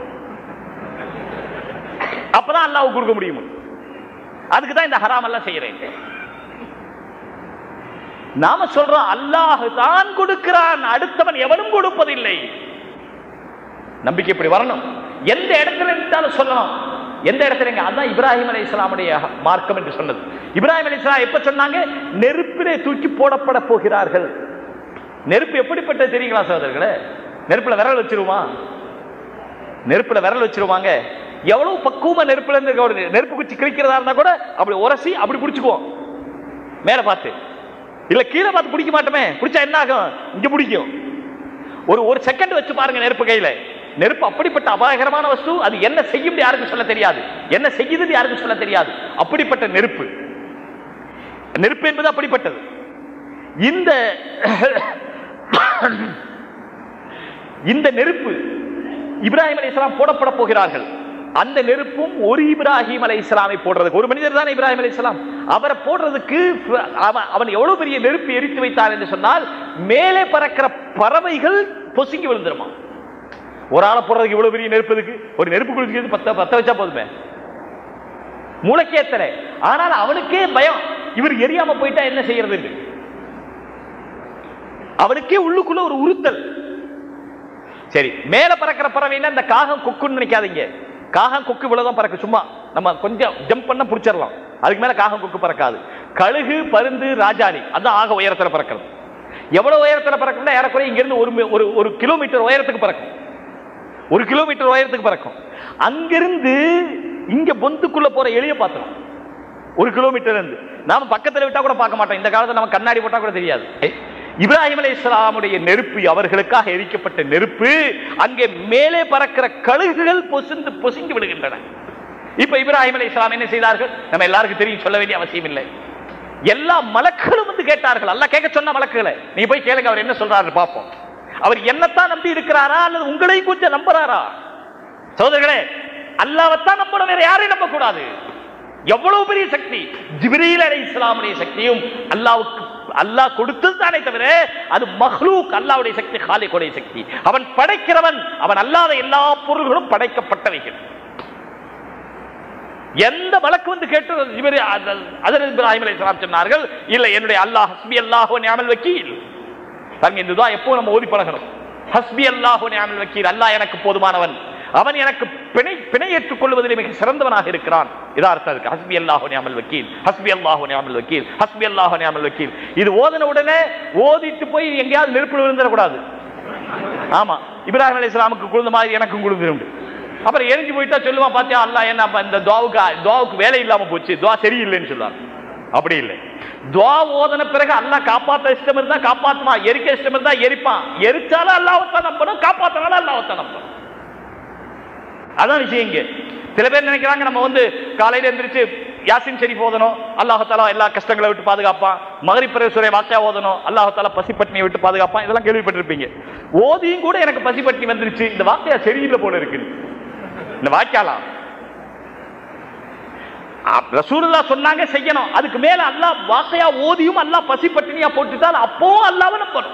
அப்பதான் அல்லாவுக்கு கொடுக்க முடியும் அதுக்கு தான் இந்த ஹராம் எல்லாம் செய்யறேன் நாம சொல்றோம் அல்லாஹ் தான் கொடுக்கிறான் அடுத்தவன் எவனும் கொடுப்பதில்லை நம்பிக்கை இப்படி வரணும் எந்த இடத்துல இருந்தாலும் சொல்லணும் எந்த இடத்துல இங்க அதான் இப்ராஹிம் அலி இஸ்லாமுடைய மார்க்கம் என்று சொன்னது இப்ராஹிம் அலி இஸ்லாம் எப்ப சொன்னாங்க நெருப்பிலே தூக்கி போடப்பட போகிறார்கள் நெருப்பு எப்படிப்பட்டது தெரியுங்களா சகோதரர்களே நெருப்புல விரல் வச்சிருமா நெருப்புல விரல் வச்சிருவாங்க எவ்வளவு பக்குவமா நெருப்புல இருந்து ஒரு நெருப்பு குச்சி கிழிக்கிறதா இருந்தா கூட அப்படி உரசி அப்படி பிடிச்சுக்குவோம் மேல பார்த்து இல்ல கீழே பார்த்து பிடிக்க மாட்டோமே பிடிச்சா என்ன ஆகும் இங்க பிடிக்கும் ஒரு ஒரு செகண்ட் வச்சு பாருங்க நெருப்பு கையில நெருப்பு அப்படிப்பட்ட அபாயகரமான வஸ்து அது என்ன செய்யும் யாருக்கும் சொல்ல தெரியாது என்ன செய்யுது யாருக்கும் சொல்ல தெரியாது அப்படிப்பட்ட நெருப்பு நெருப்பு என்பது அப்படிப்பட்டது இந்த இந்த நெருப்பு இப்ராஹிம் அலி இஸ்லாம் போடப்பட போகிறார்கள் அந்த நெருப்பும் ஒரு இப்ராஹிம் அலை இஸ்லாமை போடுறதுக்கு ஒரு மனிதர் தானே இப்ராஹிம் அலை இஸ்லாம் அவரை போடுறதுக்கு அவன் அவன் எவ்வளவு பெரிய நெருப்பு எரித்து வைத்தார் என்று சொன்னால் மேலே பறக்கிற பறவைகள் பொசுங்கி விழுந்துருமா ஒரு ஆளை போடுறதுக்கு இவ்வளவு பெரிய நெருப்பு எதுக்கு ஒரு நெருப்பு குளிக்கிறது பத்த பத்த வச்சா போதுமே மூளைக்கேத்தல ஆனால் அவனுக்கே பயம் இவர் எரியாம போயிட்டா என்ன செய்யறது அவனுக்கே உள்ளுக்குள்ள ஒரு உறுத்தல் சரி மேல பறக்கிற பறவைன்னா இந்த காகம் கொக்குன்னு நினைக்காதீங்க காகம் கொக்கு இவ்வளவுதான் பறக்கு சும்மா நம்ம கொஞ்சம் ஜம்ப் பண்ண பிடிச்சிடலாம் அதுக்கு மேல காகம் கொக்கு பறக்காது கழுகு பருந்து ராஜாணி அதான் ஆக உயரத்துல பறக்கிறது எவ்வளவு உயரத்துல பறக்கும்னா ஏறக்குறைய இங்க இருந்து ஒரு மி- ஒரு ஒரு கிலோமீட்டர் உயரத்துக்கு பறக்கும் ஒரு கிலோமீட்டர் உயரத்துக்கு பறக்கும் அங்கிருந்து இங்க பொந்துக்குள்ள போற எளிய பாத்திரம் ஒரு கிலோமீட்டர் இருந்து நாம பக்கத்துல விட்டா கூட பார்க்க மாட்டோம் இந்த காலத்துல நம்ம கண்ணாடி போட்டா கூட தெரியாது இப்ராஹிம் அலை இஸ்லாமுடைய நெருப்பு அவர்களுக்காக எரிக்கப்பட்ட நெருப்பு அங்கே மேலே பறக்கிற கழுகுகள் பொசுந்து பொசுங்கி விடுகின்றன இப்ப இப்ராஹிம் அலை இஸ்லாம் என்ன செய்தார்கள் நம்ம எல்லாருக்கும் தெரியும் சொல்ல வேண்டிய அவசியம் இல்லை எல்லா மலக்களும் வந்து கேட்டார்கள் அல்லாஹ் கேட்க சொன்ன மலக்குகளை நீ போய் கேளுங்க அவர் என்ன சொல்றாரு பார்ப்போம் அவர் என்னத்தான் நம்பி இருக்கிறாரா அல்லது உங்களையும் கொஞ்சம் நம்புறாரா சோதர்களே அல்லாவத்தான் நம்பணும் வேற யாரையும் நம்ப கூடாது எவ்வளவு பெரிய சக்தி ஜிப்ரீல் அலை இஸ்லாமுடைய சக்தியும் அல்லாவுக்கு அல்லாஹ் கொடுத்தது தானே தவிர அது மஹ்லூக் அல்லாவுடைய சக்தி காலிக்குடைய சக்தி அவன் படைக்கிறவன் அவன் அல்லாத எல்லா பொருள்களும் படைக்கப்பட்டவைகள் எந்த வழக்கு வந்து கேட்டு ஜிப்ரீல் அதர் இப்ராஹிம் அலைஹிஸ்ஸலாம் சொன்னார்கள் இல்ல என்னுடைய அல்லாஹ் ஹஸ்பி அல்லாஹ் நியாமல் வக்கீல் பாருங்க இந்த துவா எப்போ நம்ம ஓதி பழகணும் ஹஸ்பி அல்லாஹ் நியாமல் வக்கீல் அல்லாஹ் எனக்கு போதுமானவன் அவன் எனக்கு பிணை பிணை ஏற்றுக் கொள்வதில் மிக சிறந்தவனாக இருக்கிறான் இதா அர்த்தம் இருக்கு ஹஸ்பி அல்லாஹ் நியாமல் வக்கீல் ஹஸ்பி அல்லாஹ் நியாமல் வக்கீல் ஹஸ்பி அல்லாஹ் நியாமல் வக்கீல் இது ஓதின உடனே ஓதிட்டு போய் எங்கேயாவது நெருப்பில் விழுந்துடக்கூடாது ஆமா இப்ராஹிம் அலி இஸ்லாமுக்கு குழுந்த மாதிரி எனக்கும் குழுந்து அப்புறம் எரிஞ்சு போயிட்டா சொல்லுவான் பாத்தியா அல்லாஹ் என்ன அப்ப இந்த துவாவுக்கு துவாவுக்கு வேலை இல்லாம போச்சு துவா சரியில்லைன்னு சொல்லுவாங்க அப்படி இல்லை துவா ஓதன பிறகு அல்லாஹ் காப்பாத்த இஷ்டம் இருந்தா காப்பாத்துவான் எரிக்க இஷ்டம் இருந்தா எரிப்பான் எரிச்சாலும் அல்லாஹ்வத்தான் நம்பணும் காப்பாத்தினாலும் அல்லாஹ்வத்தான் நம்பணும் அதான் விஷயம் இங்க சில பேர் நினைக்கிறாங்க நம்ம வந்து காலையில எந்திரிச்சு யாசின் ஷெரீஃப் ஓதணும் அல்லாஹாலா எல்லா கஷ்டங்களை விட்டு பாதுகாப்பான் மகரி பிரசுரை வாக்கியா ஓதணும் அல்லாஹாலா பசிப்பட்டினியை விட்டு பாதுகாப்பான் இதெல்லாம் கேள்விப்பட்டிருப்பீங்க ஓதியும் கூட எனக்கு பசிப்பட்டினி வந்துருச்சு இந்த வாக்கியா சரியில்லை போல இருக்கு இந்த வாக்கியாலாம் ரசூலுல்லா சொன்னாங்க செய்யணும் அதுக்கு மேல அல்லாஹ் வாக்கையா ஓதியும் அல்லாஹ் பசிப்பட்டினியா போட்டுட்டால் அப்போ அல்லாஹ்வை நம்பணும்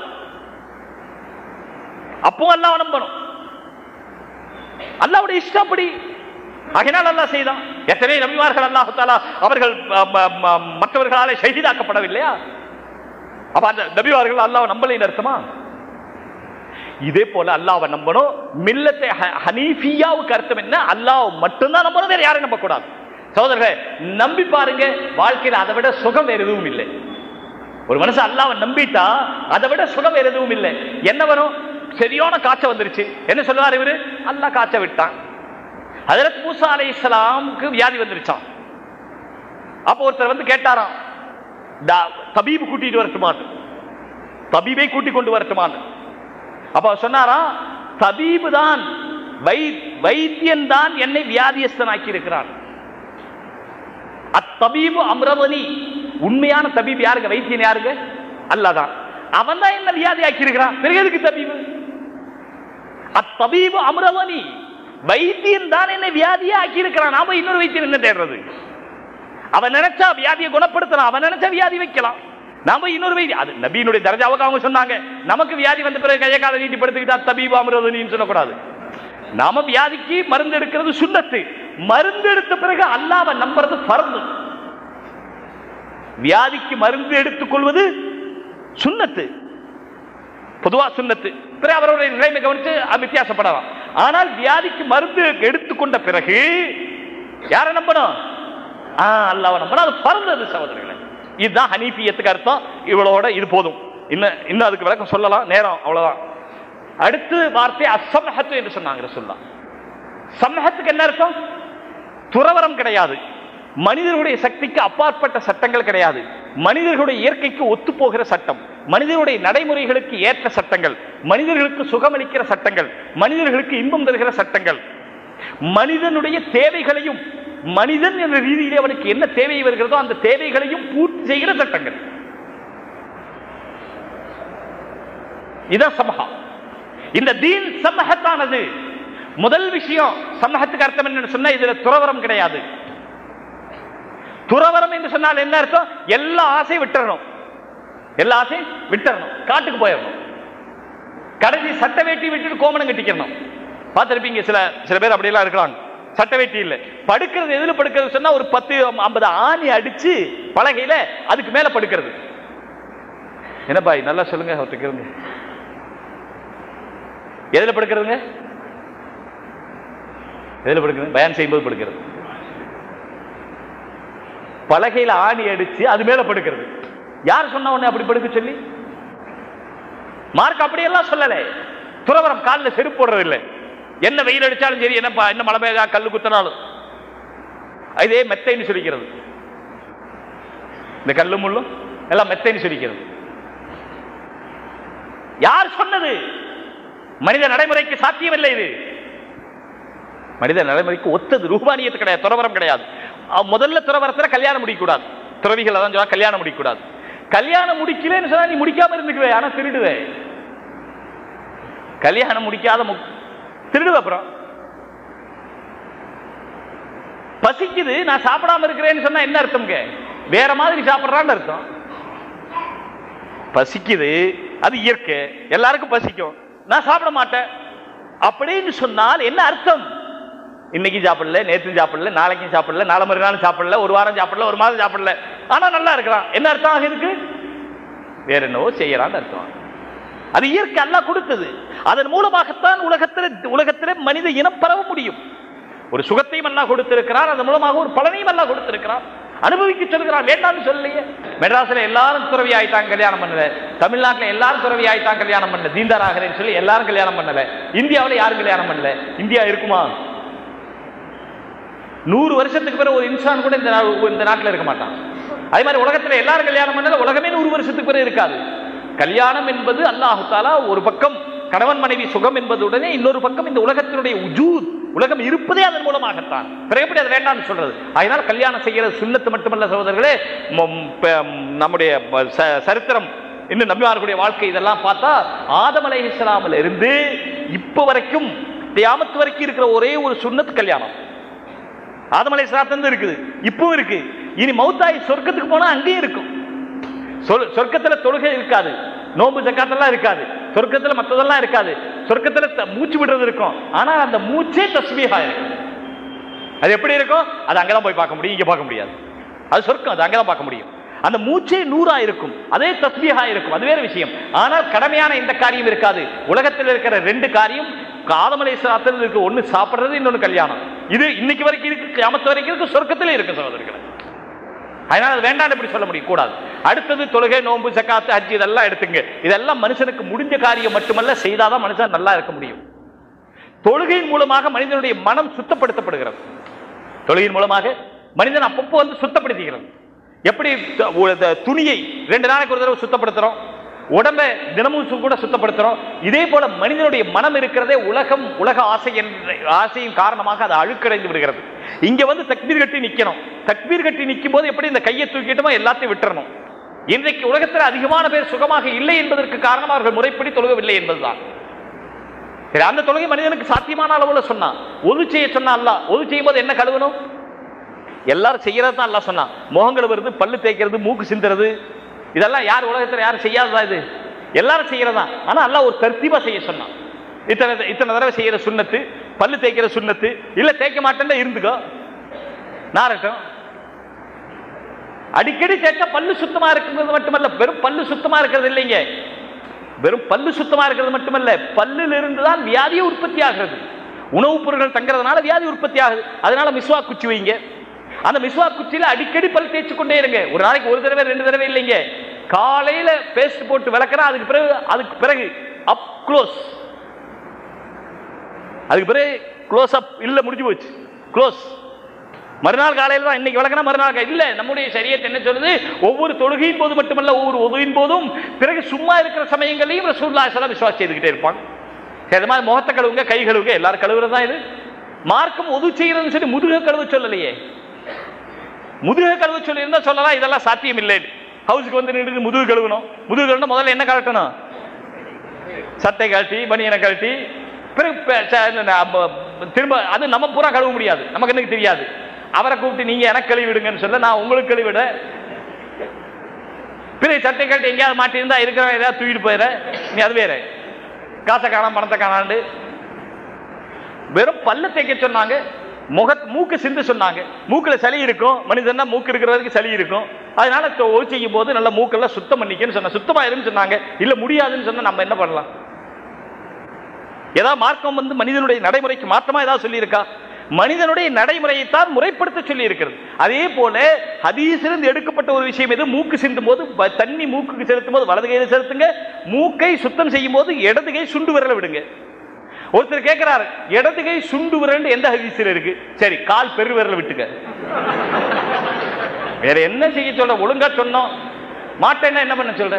அப்போ அல்லாஹ்வை நம்பணும் அல்லாவுடைய இஷ்டப்படி ஆகினால் அல்லாஹ் செய்தான் எத்தனை நபிமார்கள் அல்லாஹ் தாலா அவர்கள் ம, ம, ம, மற்றவர்களாலே ஷஹீதாக்கப்படவில்லையா அப்ப அந்த நபிமார்கள் அல்லாஹ் நம்பலைன்னு அர்த்தமா இதே போல அல்லாஹ்வை நம்பணும் மில்லத்தை ஹ- ஹனீஃபியாவுக்கு அர்த்தம் என்ன அல்லாஹ் மட்டும்தான் நம்பணும் வேற யாரையும் நம்ப கூடாது சகோதரர்களே நம்பி பாருங்க வாழ்க்கையில அதை விட சுகம் வேற எதுவும் இல்லை ஒரு மனுஷன் அல்லாஹ்வை நம்பிட்டா அதை விட சுகம் வேற எதுவும் இல்லை என்ன வரும் சரியான காய்ச்சல் வந்துருச்சு என்ன சொல்லுவார் இவரு அல்லாஹ் காய்ச்சல் விட்டான் ஹஜரத் மூசா அலைஹிஸ்ஸலாமுக்கு வியாதி வந்துருச்சான் அப்போ ஒருத்தர் வந்து கேட்டாராம் "தா- தபீபு கூட்டிட்டு வரட்டுமான்னு தபீபை கூட்டி கொண்டு வரட்டுமான்னு அப்ப அவர் சொன்னாராம் தபீபு தான் வை வைத்தியன் தான் என்னை வியாதியஸ்தனாக்கி இருக்கிறான் அத்தபீபு அம்ரவனி உண்மையான தபீப் யாருங்க வைத்தியன் யாருங்க அல்லாதான் அவன் தான் என்ன வியாதி ஆக்கி இருக்கிறான் பிறகு எதுக்கு தபீபு அத்தபீபு அம்ரவனி வைத்தியன் தான் என்னை வியாதியா ஆக்கி இருக்கிறான் நாம இன்னொரு வைத்தியன் என்ன தேடுறது அவன் நினைச்சா வியாதியை குணப்படுத்தலாம் அவன் நினைச்சா வியாதி வைக்கலாம் நாம இன்னொரு வைத்தியம் அது நபியினுடைய தரஜாவுக்கு அவங்க சொன்னாங்க நமக்கு வியாதி வந்த பிறகு கையை காலை நீட்டி படுத்துக்கிட்டா தபீபு அம்ரவனின்னு சொல்லக்கூடாது நாம வியாதிக்கு மருந்து எடுக்கிறது சுண்ணத்து மருந்து எடுத்த பிறகு அல்லாஹ்வை நம்புறது ஃபர்து வியாதிக்கு மருந்து எடுத்துக் கொள்வது சுண்ணத்து பொதுவா சுண்ணத்து பிறகு அவருடைய நிலைமை கவனித்து அது வித்தியாசப்படலாம் ஆனால் வியாதிக்கு மருந்து எடுத்துக்கொண்ட பிறகு யாரை நம்பணும் ஆ அல்லாஹ்வை நம்பணும் அது ஃபர்து அது சகோதரர்களே இதுதான் ஹனீஃபியத்துக்கு அர்த்தம் இவ்வளவோட இது போதும் இன்னும் இன்னும் அதுக்கு விளக்கம் சொல்லலாம் நேரம் அவ்வளவுதான் அடுத்து வார்த்தை அசமஹத்து என்று சொன்னாங்க ரசூல்லா சமஹத்துக்கு என்ன அர்த்தம் துறவரம் கிடையாது மனிதர்களுடைய சக்திக்கு அப்பாற்பட்ட சட்டங்கள் கிடையாது மனிதர்களுடைய இயற்கைக்கு ஒத்துப்போகிற சட்டம் மனிதனுடைய நடைமுறைகளுக்கு ஏற்ற சட்டங்கள் மனிதர்களுக்கு சுகமளிக்கிற சட்டங்கள் மனிதர்களுக்கு இன்பம் தருகிற சட்டங்கள் மனிதனுடைய தேவைகளையும் மனிதன் என்ற ரீதியிலே அவனுக்கு என்ன தேவை வருகிறதோ அந்த தேவைகளையும் பூர்த்தி செய்கிற சட்டங்கள் இதான் சமஹா இந்த தீன் சமஹத்தானது முதல் விஷயம் சமூகத்துக்கு அர்த்தம் என்னன்னு சொன்னா இதுல துறவரம் கிடையாது துறவரம் என்று சொன்னால் என்ன அர்த்தம் எல்லா ஆசையும் விட்டுறணும் எல்லா ஆசையும் விட்டுறணும் காட்டுக்கு போயிடணும் கடைசி சட்டை வேட்டி விட்டுட்டு கோமணம் கட்டிக்கணும் பார்த்திருப்பீங்க சில சில பேர் அப்படியெல்லாம் இருக்கிறாங்க சட்டை வெட்டி இல்ல படுக்கிறது எதுல படுக்கிறது சொன்னா ஒரு பத்து ஐம்பது ஆணி அடிச்சு பலகையில அதுக்கு மேல படுக்கிறது என்ன பாய் நல்லா சொல்லுங்க ஒருத்தருக்கு இருங்க எதுல படுக்கிறதுங்க எதுல படுக்கிறது பயான் செய்யும்போது படுக்கிறது பலகையில ஆணி அடிச்சு அது மேல படுக்கிறது யார் சொன்ன உடனே அப்படி படுக்க சொல்லி மார்க் அப்படியெல்லாம் சொல்லல துறவரம் காலில் செருப்பு போடுறது இல்லை என்ன வெயில் அடிச்சாலும் சரி என்ன ப- என்ன மழை பெய்யா கல்லு குத்தினாலும் இதே மெத்தைன்னு சொல்லிக்கிறது இந்த கல்லு முள்ளும் எல்லாம் மெத்தைன்னு சொல்லிக்கிறது யார் சொன்னது மனித நடைமுறைக்கு சாத்தியமில்லை இது மனித நடைமுறைக்கு ஒத்தது ரூபானியத்து கிடையாது துறவரம் கிடையாது அஹ் முதல்ல துறவரத்துல கல்யாணம் முடிக்கக்கூடாது துறவிகள் அதான் சொல்லுவா கல்யாணம் முடிக்கக்கூடாது கல்யாணம் முடிக்கலன்னு சொன்னா நீ முடிக்காம இருந்துக்குவே ஆனா திருடுவே கல்யாணம் முடிக்காத மு- திருடுவ அப்புறம் பசிக்குது நான் சாப்பிடாம இருக்கிறேன்னு சொன்னா என்ன அர்த்தம்ங்க வேற மாதிரி சாப்பிடுறான்னு அர்த்தம் பசிக்குது அது இயற்கை எல்லாருக்கும் பசிக்கும் நான் சாப்பிட மாட்டேன் அப்படின்னு சொன்னால் என்ன அர்த்தம் இன்னைக்கு சாப்பிடல நேற்று சாப்பிடல நாளைக்கும் சாப்பிடல நாளை மறுநாள் சாப்பிடல ஒரு வாரம் சாப்பிடல ஒரு மாதம் சாப்பிடல ஆனா நல்லா இருக்கிறான் என்ன அர்த்தம் ஆகுதுக்கு வேற என்னவோ செய்யறான்னு அர்த்தம் அது இயற்கை அல்லாஹ் கொடுத்தது அதன் மூலமாகத்தான் உலகத்தில் உலகத்தில் மனித இனம் பரவ முடியும் ஒரு சுகத்தையும் அல்லாஹ் கொடுத்திருக்கிறார் அதன் மூலமாக ஒரு பலனையும் அல்லாஹ் கொடுத்திருக்கிறார் அனுபவிக்க சொல்கிறான் வேண்டாம்னு சொல்லலையே மெட்ராஸ்ல எல்லாரும் துறவி ஆயிட்டாங்க கல்யாணம் பண்ணல தமிழ்நாட்டுல எல்லாரும் துறவி ஆயிட்டாங்க கல்யாணம் பண்ணல தீந்தார் ஆகிறேன்னு சொல்லி எல்லாரும் கல்யாணம் பண்ணல இந்தியாவுல யாரும் கல்யாணம் பண்ணல இந்தியா இருக்குமா நூறு வருஷத்துக்கு பிறகு ஒரு இன்சான் கூட இந்த நா- இந்த நாட்டில் இருக்க மாட்டான் அதே மாதிரி உலகத்துல எல்லாரும் கல்யாணம் பண்ணல உலகமே நூறு வருஷத்துக்கு பிறகு இருக்காது கல்யாணம் என்பது அல்லாஹு தாலா ஒரு பக்கம் கணவன் மனைவி சுகம் என்பதுடனே இன்னொரு பக்கம் இந்த உலகத்தினுடைய உஜூத் உலகம் இருப்பதே அதன் மூலமாகத்தான் பிறகு எப்படி அது வேண்டாம்னு சொல்றது அதனால கல்யாணம் செய்யறது சுண்ணத்து மட்டுமல்ல சகோதரர்களே ம- ப- நம்முடைய ப- ச- சரித்திரம் இன்னும் நபிமார்களுடைய வாழ்க்கை இதெல்லாம் பார்த்தா ஆதம் அலைஹிஸ்ஸலாமில் இருந்து இப்ப வரைக்கும் தியாமத்து வரைக்கும் இருக்கிற ஒரே ஒரு சுன்னத் கல்யாணம் ஆதமலை சாத்தந்து இருக்குது இப்பவும் இருக்கு இனி மௌத்தாய் சொர்க்கத்துக்கு போனா அங்கேயும் இருக்கும் சொல்- சொர்க்கத்துல தொழுகை இருக்காது நோன்பு ஜக்காத்தெல்லாம் இருக்காது சொர்க்கத்துல மத்ததெல்லாம் இருக்காது சொர்க்கத்துல த- மூச்சு விடுறது இருக்கும் ஆனா அந்த மூச்சே தஸ்மீகா இருக்கும் அது எப்படி இருக்கும் அது அங்கதான் போய் பார்க்க முடியும் இங்க பார்க்க முடியாது அது சொர்க்கம் அது அங்கதான் பார்க்க முடியும் அந்த மூச்சே நூறா இருக்கும் அதே தஸ்மீகா இருக்கும் அது வேற விஷயம் ஆனால் கடமையான இந்த காரியம் இருக்காது உலகத்தில் இருக்கிற ரெண்டு காரியம் ஆதமலை சாத்தில் இருக்கு ஒண்ணு சாப்பிடுறது இன்னொன்னு கல்யாணம் இது இன்னைக்கு வரைக்கும் இருக்கு கியாமத்து வரைக்கும் இருக்கு சொர்க்கத்திலே இருக்கு சகோதரர்களே அதனால அது வேண்டாம் இப்படி சொல்ல முடியும் கூடாது அடுத்தது தொழுகை நோன்பு சக்காத்து ஹஜ் இதெல்லாம் எடுத்துங்க இதெல்லாம் மனுஷனுக்கு முடிஞ்ச காரியம் மட்டுமல்ல செய்தாதான் மனுஷன் நல்லா இருக்க முடியும் தொழுகையின் மூலமாக மனிதனுடைய மனம் சுத்தப்படுத்தப்படுகிறது தொழுகையின் மூலமாக மனிதன் அப்பப்போ வந்து சுத்தப்படுத்திக்கிறது எப்படி த- உ- த- துணியை ரெண்டு நாளைக்கு ஒரு தடவை சுத்தப்படுத்துறோம் உடம்பை தினமும் சு- கூட சுத்தப்படுத்துறோம் இதே போல மனிதனுடைய மனம் இருக்கிறதே உலகம் உலக ஆசை என்ற ஆசையின் காரணமாக அது அழுக்கடைந்து விடுகிறது இங்க வந்து தக்பீர் கட்டி நிக்கணும் தக்பீர் கட்டி நிற்கும் போது எப்படி இந்த கையை தூக்கிட்டுமோ எல்லாத்தையும் விட்டுறணும் இன்றைக்கு உலகத்தில் அதிகமான பேர் சுகமாக இல்லை என்பதற்கு காரணம் அவர்கள் முறைப்படி தொழுகவில்லை என்பதுதான் சரி அந்த தொழுகை மனிதனுக்கு சாத்தியமான அளவுல சொன்னான் ஒது செய்ய சொன்னா அல்ல ஒது செய்யும் போது என்ன கழுவணும் எல்லாரும் செய்யறது தான் எல்லாம் சொன்னான் முகம் கழுவுறது பல்லு தேய்க்கிறது மூக்கு சிந்துறது இதெல்லாம் யார் உலகத்துல யாரும் செய்யாததா இது எல்லாரும் செய்யறதா ஆனா அல்லாஹ் ஒரு தர்த்தீபா செய்ய சொன்னான் இத்தனை இத்தனை தடவை செய்யற சுண்ணத்து பல்லு தேய்க்கிற சுண்ணத்து இல்ல தேய்க்க மாட்டேன்னா இருந்துக்கோ நாரட்டும் அடிக்கடி தேய்ச்சா பல்லு சுத்தமா இருக்கிறது மட்டுமல்ல வெறும் பல்லு சுத்தமா இருக்கிறது இல்லைங்க வெறும் பல்லு சுத்தமா இருக்கிறது மட்டுமல்ல பல்லில் இருந்து தான் வியாதியே உற்பத்தி ஆகிறது உணவுப் பொருட்கள் தங்குறதுனால வியாதி உற்பத்தி ஆகுது அதனால மிஸ்வா குச்சி வைங்க அந்த மிஸ்வா குச்சியில அடிக்கடி பல் தேய்ச்சு கொண்டே இருங்க ஒரு நாளைக்கு ஒரு தடவை ரெண்டு தடவை இல்லைங்க காலையில பேஸ்ட் போட்டு விளக்குறா அதுக்கு பிறகு அதுக்கு பிறகு அப் க்ளோஸ் அதுக்கு பிறகு க்ளோஸ் அப் இல்ல முடிஞ்சு போச்சு க்ளோஸ் மறுநாள் காலையில் தான் இன்னைக்கு விளக்கினா மறுநாள் கா- இல்ல நம்முடைய சரியத்தை என்ன சொல்லுது ஒவ்வொரு தொழுகையின் போது மட்டுமல்ல ஒவ்வொரு உதவியின் போதும் பிறகு சும்மா இருக்கிற சமயங்களையும் ரசூல்லா ஸல்லல்லாஹு விசுவாஸ் செய்துக்கிட்டே இருப்பாங்க சரி அது மாதிரி முகத்தை கழுவுங்க கை கழுவுங்க எல்லாரும் கழுவுறது தான் இது மார்க்கம் உது செய்யறதுன்னு சொல்லி முதுக கழுவ சொல்லலையே முதுக கழுவ சொல்லி இருந்தா சொல்லலாம் இதெல்லாம் சாத்தியம் இல்லை ஹவுஸுக்கு வந்து நின்று முதுகு கழுவணும் முதுகு கழுவணும் முதல்ல என்ன கழட்டணும் சட்டை கழட்டி பனியனை கழட்டி பிறகு ப- ச- ந- ப- திரும்ப அது நம்ம பூரா கழுவ முடியாது நமக்கு எனக்கு தெரியாது அவரை கூப்பிட்டு நீங்க எனக்கு கழுவி விடுங்கன்னு சொல்ல நான் உங்களுக்கு கழுவிட பிறகு சட்டை கழட்டி எங்கேயாவது மாட்டியிருந்தா இருக்கிறவன் ஏதாவது தூக்கிட்டு போயிட நீ அது வேற காசை காணாம பணத்தை காணாண்டு வெறும் பல்ல தேய்க்க சொன்னாங்க முக மூக்கு சிந்து சொன்னாங்க மூக்குல சளி இருக்கும் மனிதன்னா மூக்கு இருக்கிற வரைக்கும் சளி இருக்கும் அதனால தொ- ஒளி செய்யும் போது நல்லா மூக்கெல்லாம் சுத்தம் பண்ணிக்கன்னு சொன்னா சுத்தமாயிருன்னு சொன்னாங்க இல்ல முடியாதுன்னு சொன்னா நம்ம என்ன பண்ணலாம் ஏதாவது மார்க்கம் வந்து மனிதனுடைய நடைமுறைக்கு மாற்றமா ஏதாவது சொல்லியிருக்கா மனிதனுடைய நடைமுறையைத்தான் முறைப்படுத்த சொல்லி இருக்கிறது அதே போல ஹதீஸிலிருந்து எடுக்கப்பட்ட ஒரு விஷயம் எது மூக்கு சிந்தும் போது ப- தண்ணி மூக்குக்கு செலுத்தும் போது வலது கையில செலுத்துங்க மூக்கை சுத்தம் செய்யும் போது இடது கை சுண்டு விரல விடுங்க ஒருத்தர் கேட்கிறாரு இடது கை சுண்டு விரல் எந்த ஹதீஸில் இருக்கு சரி கால் பெரு விரல விட்டுக்க வேற என்ன செய்ய சொல்ற ஒழுங்கா சொன்னோம் மாட்டேன்னா என்ன பண்ண சொல்ற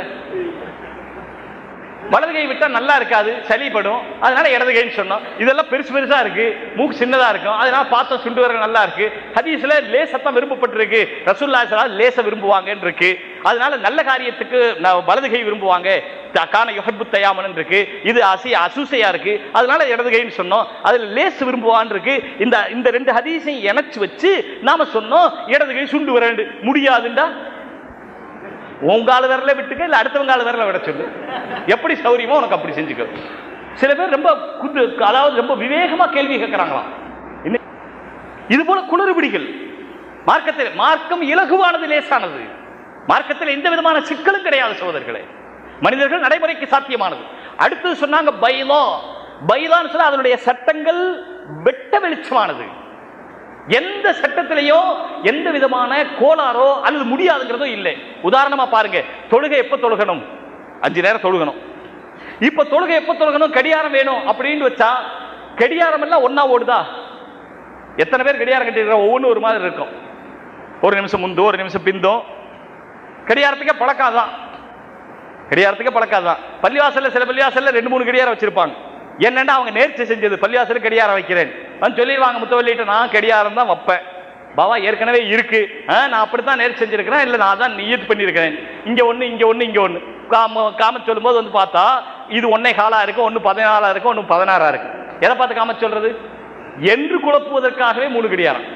வலது கை விட்டா நல்லா இருக்காது சளிப்படும் அதனால இடது கைன்னு சொன்னோம் இதெல்லாம் பெருசு பெருசா இருக்கு மூக்கு சின்னதா இருக்கும் அதனால பார்த்தா சுண்டு வர நல்லா இருக்கு ஹதீஸ்ல லேசத்தான் விரும்பப்பட்டிருக்கு ரசூல்லா ஸல்லல்லாஹு லேச விரும்புவாங்கன்னு இருக்கு அதனால நல்ல காரியத்துக்கு நான் வலது கை விரும்புவாங்க த- கான யுஹப்பு தயாமன் இருக்கு இது அசி அசூசையா இருக்கு அதனால இடது கைன்னு சொன்னோம் அதுல லேஸ் விரும்புவான் இருக்கு இந்த இந்த ரெண்டு ஹதீஸையும் இணைச்சு வச்சு நாம சொன்னோம் இடது கை சுண்டு வரண்டு முடியாதுண்டா உங்கால விரல விட்டுக்க இல்ல அடுத்தவங்கால விரல விட சொல்லு எப்படி சௌரியமோ உனக்கு அப்படி செஞ்சுக்க சில பேர் ரொம்ப குண்டு அதாவது ரொம்ப விவேகமா கேள்வி கேட்கறாங்களாம் என்ன- இது போல குளறுபடிகள் மார்க்கத்தில் மார்க்கம் இலகுவானது லேசானது மார்க்கத்தில் எந்த விதமான சிக்கலும் கிடையாது சகோதரர்களே மனிதர்கள் நடைமுறைக்கு சாத்தியமானது அடுத்து சொன்னாங்க பைலா பைலான்னு சொன்னா அதனுடைய சட்டங்கள் வெட்ட வெளிச்சமானது எந்த சட்டத்திலேயோ எந்த விதமான கோளாறோ அல்லது முடியாதுங்கிறதோ இல்லை உதாரணமா பாருங்க தொழுகை எப்ப தொழுகணும் அஞ்சு நேரம் தொழுகணும் இப்ப தொழுகை எப்ப தொழுகணும் கடியாரம் வேணும் அப்படின்னு வச்சா கடியாரம் எல்லாம் ஒண்ணா ஓடுதா எத்தனை பேர் கடியாரம் கட்டிருக்கிறோம் ஒவ்வொன்றும் ஒரு மாதிரி இருக்கும் ஒரு நிமிஷம் முந்தும் ஒரு நிமிஷம் பிந்தும் கடியாரத்துக்கே பழக்காதான் கடியாரத்துக்கே பழக்காதான் பள்ளிவாசல்ல சில பள்ளிவாசல்ல ரெண்டு மூணு கடியாரம் வச்சிருப்பாங்க என்னன்னா அவங்க நேர்ச்சி செஞ்சது பள்ளிவாசல் கடியாரம் வைக்கிறேன் வந்து சொல்லிடுவாங்க முத்தவள்ளிட்ட நான் கடியாரம் தான் வைப்பேன் பாவா ஏற்கனவே இருக்கு ஆ, நான் அப்படித்தான் நேர்ச்சி செஞ்சிருக்கிறேன் இல்ல நான் தான் நியத் பண்ணியிருக்கிறேன் இங்க ஒண்ணு இங்க ஒண்ணு இங்க ஒண்ணு காம காம சொல்லும்போது வந்து பார்த்தா இது ஒன்னே காலா இருக்கு ஒன்னு பதினாலா இருக்கு ஒன்னு பதினாறா இருக்கு எதை பார்த்து காம சொல்றது என்று குழப்புவதற்காகவே மூணு கடியாரம்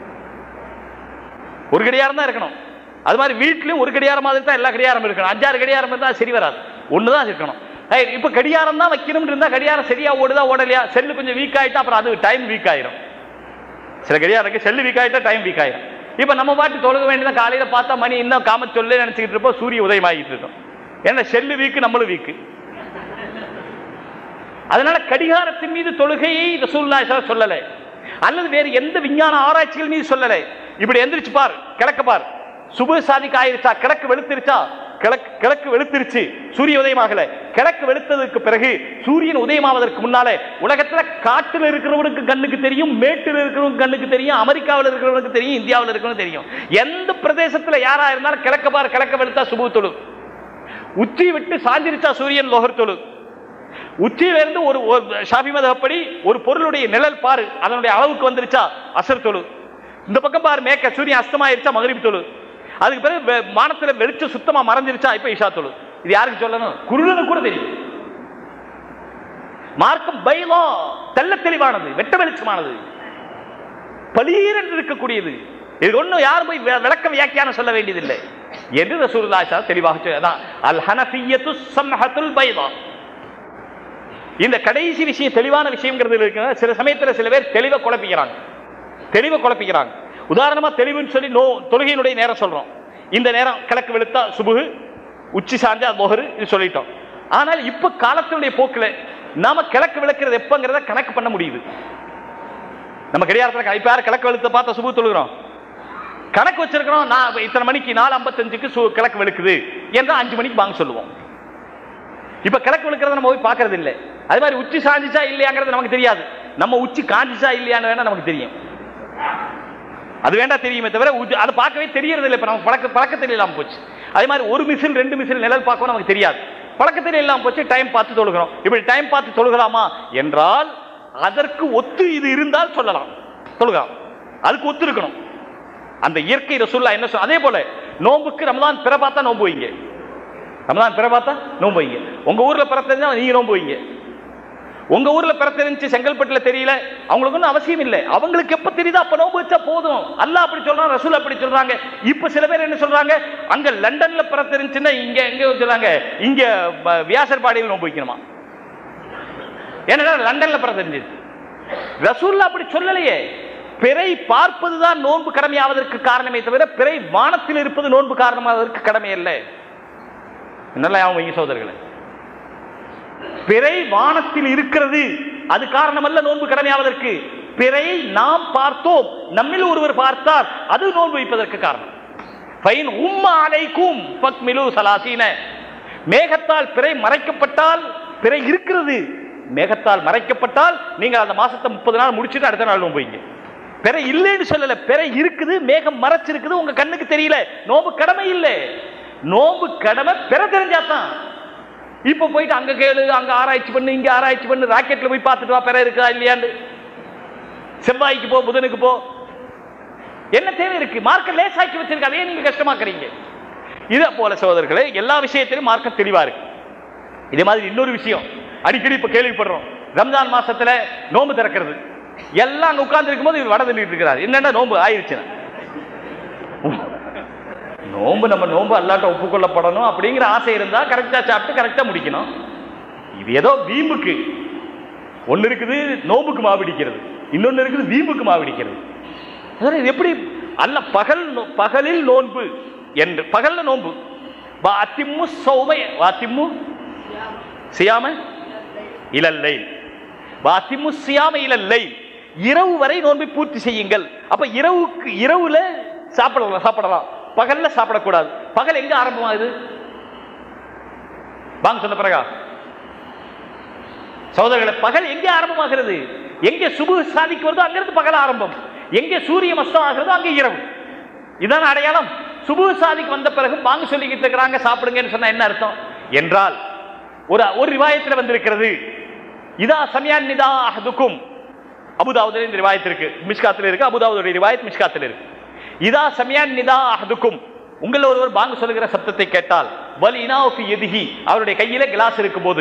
ஒரு கடியாரம் தான் இருக்கணும் அது மாதிரி வீட்லயும் ஒரு கடியாரம் மாதிரி தான் எல்லா கடியாரம் இருக்கணும் அஞ்சாறு கடியாரம் இருந்தா சரி வராது ஒன்று தான் இருக்கணும் ஏய், இப்ப கடியாரம் தான் வைக்கணும்னு இருந்தா கடியாரம் சரியா ஓடுதா ஓடலையா செல்லு கொஞ்சம் வீக் ஆயிட்டா அப்புறம் அது டைம் வீக் ஆயிரும் சில கடியாரம் இருக்கு செல்லு வீக் ஆயிட்டா டைம் வீக் ஆயிரும் இப்ப நம்ம பாட்டு தொழுக வேண்டியதான் காலையில பார்த்தா மணி இன்னும் காம சொல்லு நினைச்சுக்கிட்டு இருப்போம் சூரிய உதயம் ஆகிட்டு இருக்கும் ஏன்னா செல்லு வீக்கு நம்மளும் வீக்கு அதனால கடிகாரத்தின் மீது தொழுகையை ரசூலுல்லாஹி ஸல்லல்லாஹு அலைஹி வஸல்லம் சொல்லலை அல்லது வேறு எந்த விஞ்ஞான ஆராய்ச்சிகள் மீது சொல்லலை இப்படி எந்திரிச்சு பார் கிழக்க பார் சுப சாதிக்கு ஆயிருச்சா கிழக்கு வெளுத்திருச்சா கிழக்கு கிழக்கு வெளுத்திருச்சு சூரிய உதயமாகல கிழக்கு வெளுத்ததுக்கு பிறகு சூரியன் உதயமாவதற்கு முன்னாலே உலகத்துல காட்டுல இருக்கிறவனுக்கு கண்ணுக்கு தெரியும் மேட்டுல இருக்கிறவனுக்கு கண்ணுக்கு தெரியும் அமெரிக்காவில் இருக்கிறவனுக்கு தெரியும் இந்தியாவில் இருக்கிறவனுக்கு தெரியும் எந்த பிரதேசத்துல யாரா இருந்தாலும் கிழக்க பார் கிழக்க வெளுத்தா சுபு தொழு உச்சி விட்டு சாஞ்சிருச்சா சூரியன் லோகர் தொழு உச்சியில இருந்து ஒரு ஒரு ஷாஃபி மதப்படி ஒரு பொருளுடைய நிழல் பாரு அதனுடைய அளவுக்கு வந்துருச்சா அசர் தொழு இந்த பக்கம் பாரு மேக்க சூரியன் அஸ்தமாயிருச்சா மகரிப் தொழு அதுக்கு பிறகு வெ- வானத்துல வெளிச்சம் சுத்தமா மறைஞ்சிருச்சா இப்ப இஷா தொழு இது யாருக்கு சொல்லணும் குருடனுக்கு கூட தெரியும் மார்க்கம் பைலா தெள்ள தெளிவானது வெட்ட வெளிச்சமானது பளீரென்று இருக்கக்கூடியது இது ஒண்ணும் யாரும் போய் வி- விளக்க வியாக்கியானம் சொல்ல வேண்டியதில்லை என்று ரசூலுல்லாஹி ஸல்லல்லாஹு அலைஹி வஸல்லம் தெளிவாக சொல்லி அல் ஹனஃபியத்து சம்ஹத்துல் பைதா இந்த கடைசி விஷயம் தெளிவான விஷயங்கிறது இருக்கு சில சமயத்துல சில பேர் தெளிவை குழப்பிக்கிறாங்க தெளிவை குழப்பிக்கிறாங்க உதாரணமா தெளிவுன்னு சொல்லி நோ தொழுகையினுடைய நேரம் சொல்றோம் இந்த நேரம் கிழக்கு வெளுத்தா சுபுகு உச்சி சாஞ்சா மொஹரு இது சொல்லிட்டோம் ஆனால் இப்ப காலத்தினுடைய போக்குல நாம கிழக்கு விளக்குறது எப்பங்கிறத கணக்கு பண்ண முடியுது நம்ம கடிகாரத்தில் இப்ப யார் கிழக்கு வெளுத்த பார்த்தா சுபு தொழுகிறோம் கணக்கு வச்சிருக்கிறோம் நான் இப்ப இத்தனை மணிக்கு நாலு ஐம்பத்தஞ்சுக்கு சு- கிழக்கு வெளுக்குது என்றால் அஞ்சு மணிக்கு வாங்க சொல்லுவோம் இப்ப கிழக்கு விழுக்கிறத நம்ம போய் பார்க்கறது இல்லை அது மாதிரி உச்சி சாஞ்சிச்சா இல்லையாங்கிறது நமக்கு தெரியாது நம்ம உச்சி காஞ்சிச்சா இல்லையான்னு வேணா நமக்கு தெரியும் அது வேண்டாம் தெரியுமே தவிர உச்சி- அது பார்க்கவே தெரியறது இல்லை இப்ப நமக்கு பழக்க பழக்கத்தில் இல்லாம போச்சு அதே மாதிரி ஒரு மிசில் ரெண்டு மிசில் நிழல் பார்க்கவும் நமக்கு தெரியாது பழக்கத்தில் இல்லாம போச்சு டைம் பார்த்து தொழுகிறோம் இப்படி டைம் பார்த்து தொழுகலாமா என்றால் அதற்கு ஒத்து இது இருந்தால் சொல்லலாம் தொழுகலாம் அதுக்கு ஒத்து இருக்கணும் அந்த இயற்கை ரசூல்லா என்ன சொல் அதே போல நோம்புக்கு ரமலான் பிற பார்த்தா நோம்பு வைங்க ரமலான் பிற பார்த்தா நோம்பு வைங்க உங்க ஊர்ல பிறந்தா நீங்க நோம்பு வைங்க உங்க ஊர்ல பிறந்திருந்துச்சு செங்கல்பட்டுல தெரியல அவங்களுக்கு ஒன்றும் அவசியம் இல்லை அவங்களுக்கு எப்ப தெரியுதோ அப்ப நோம்பு வச்சா போதும் அல்லாஹ் அப்படி சொல்றான் ரசூல் அப்படி சொல்றாங்க இப்ப சில பேர் என்ன சொல்றாங்க அங்க லண்டன்ல பிறந்திருந்துச்சுன்னா இங்க எங்க சொல்றாங்க இங்க ப- வியாசர்பாடியில் நோம்பு வைக்கணுமா ஏன்னா லண்டன்ல பிறந்திருந்துச்சு ரசூல்லா அப்படி சொல்லலையே பிறை பார்ப்பதுதான் நோன்பு கடமையாவதற்கு காரணமே தவிர பிறை வானத்தில் இருப்பது நோன்பு காரணமாவதற்கு கடமை அல்ல நல்லா ஞாபகம் வைங்க சோதரர்களே பிறை வானத்தில் இருக்கிறது அது காரணமல்ல நோன்பு கடமையாவதற்கு பிறை நாம் பார்த்தோம் நம்மில் ஒருவர் பார்த்தார் அது நோன்பு வைப்பதற்கு காரணம் ஃபைன் உம்மா அலைக்கும் ஃபக்மிலு சலாசீன மேகத்தால் பிறை மறைக்கப்பட்டால் பிறை இருக்கிறது மேகத்தால் மறைக்கப்பட்டால் நீங்கள் அந்த மாசத்தை முப்பது நாள் முடிச்சுட்டு அடுத்த நாள் நோன்பு வைங்க பிறை இல்லைன்னு சொல்லல பிறை இருக்குது மேகம் மறைச்சிருக்குது உங்க கண்ணுக்கு தெரியல நோம்பு கடமை இல்லை நோம்பு கடமை பிற தெரிஞ்சாதான் இப்ப போயிட்டு அங்க கேளு அங்க ஆராய்ச்சி பண்ணு இங்க ஆராய்ச்சி பண்ணு ராக்கெட்ல போய் பார்த்துட்டு வா பிற இருக்கா இல்லையாண்டு செவ்வாய்க்கு போ புதனுக்கு போ என்ன தேவை இருக்கு மார்க்க லேசாக்கி வச்சிருக்க அதையே நீங்க கஷ்டமாக்குறீங்க இதை போல சகோதரர்களே எல்லா விஷயத்திலும் மார்க்கம் தெளிவா இருக்கு இதே மாதிரி இன்னொரு விஷயம் அடிக்கடி இப்ப கேள்விப்படுறோம் ரம்ஜான் மாசத்துல நோன்பு திறக்கிறது எல்லாம் அங்க உட்கார்ந்து இருக்கும்போது இவர் வடை தின்னுட்டு இருக்கிறார் என்னன்னா நோன்பு ஆயிருச்சுன்னா நோன்பு நம்ம நோன்பு அல்லாட்ட ஒப்புக்கொள்ளப்படணும் அப்படிங்கிற ஆசை இருந்தா கரெக்டா சாப்பிட்டு கரெக்டா முடிக்கணும் இது ஏதோ வீம்புக்கு ஒன்னு இருக்குது நோம்புக்கு மாவிடிக்கிறது இன்னொன்னு இருக்குது வீம்புக்கு மாவிடிக்கிறது அதாவது இது எப்படி அல்ல பகல் நோ- பகலில் நோன்பு என்று பகல்ல நோன்பு வாத்திம்மு சௌமை வாத்திம்மு சியாம இலல்லை வாத்திம்மு சியாம இலல்லை இரவு வரை நோன்பை பூர்த்தி செய்யுங்கள் அப்ப இரவுக்கு இரவுல சாப்பிடலாம் சாப்பிடலாம் பகல்ல சாப்பிடக்கூடாது பகல் எங்க ஆரம்பமாகுது வாங்க சொன்ன பிறகா சகோதரர்களே பகல் எங்கே ஆரம்பமாகிறது எங்கே சுபு சாதிக்கு வருதோ அங்கிருந்து பகல் ஆரம்பம் எங்கே சூரியன் அஸ்தம் ஆகிறதோ அங்கே இரவு இதான் அடையாளம் சுபு சாதிக்கு வந்த பிறகு வாங்க சொல்லிக்கிட்டு இருக்கிறாங்க சாப்பிடுங்கன்னு சொன்னா என்ன அர்த்தம் என்றால் ஒரு ஒரு ரிவாயத்தில் வந்திருக்கிறது இதா சமயான் நிதா அஹதுக்கும் அபுதாவுதுல இந்த ரிவாயத் இருக்கு மிஷ்காத்தில் இருக்கு அபுதாவுடைய ரிவாயத் மிஷ்காத்தில் இருக்கு இதா சமயான் நிதா அஹதுக்கும் உங்கள் ஒருவர் பாங்கு சொல்லுகிற சப்தத்தை கேட்டால் வல் இனாஃபி எதிகி அவருடைய கையில கிளாஸ் இருக்கும்போது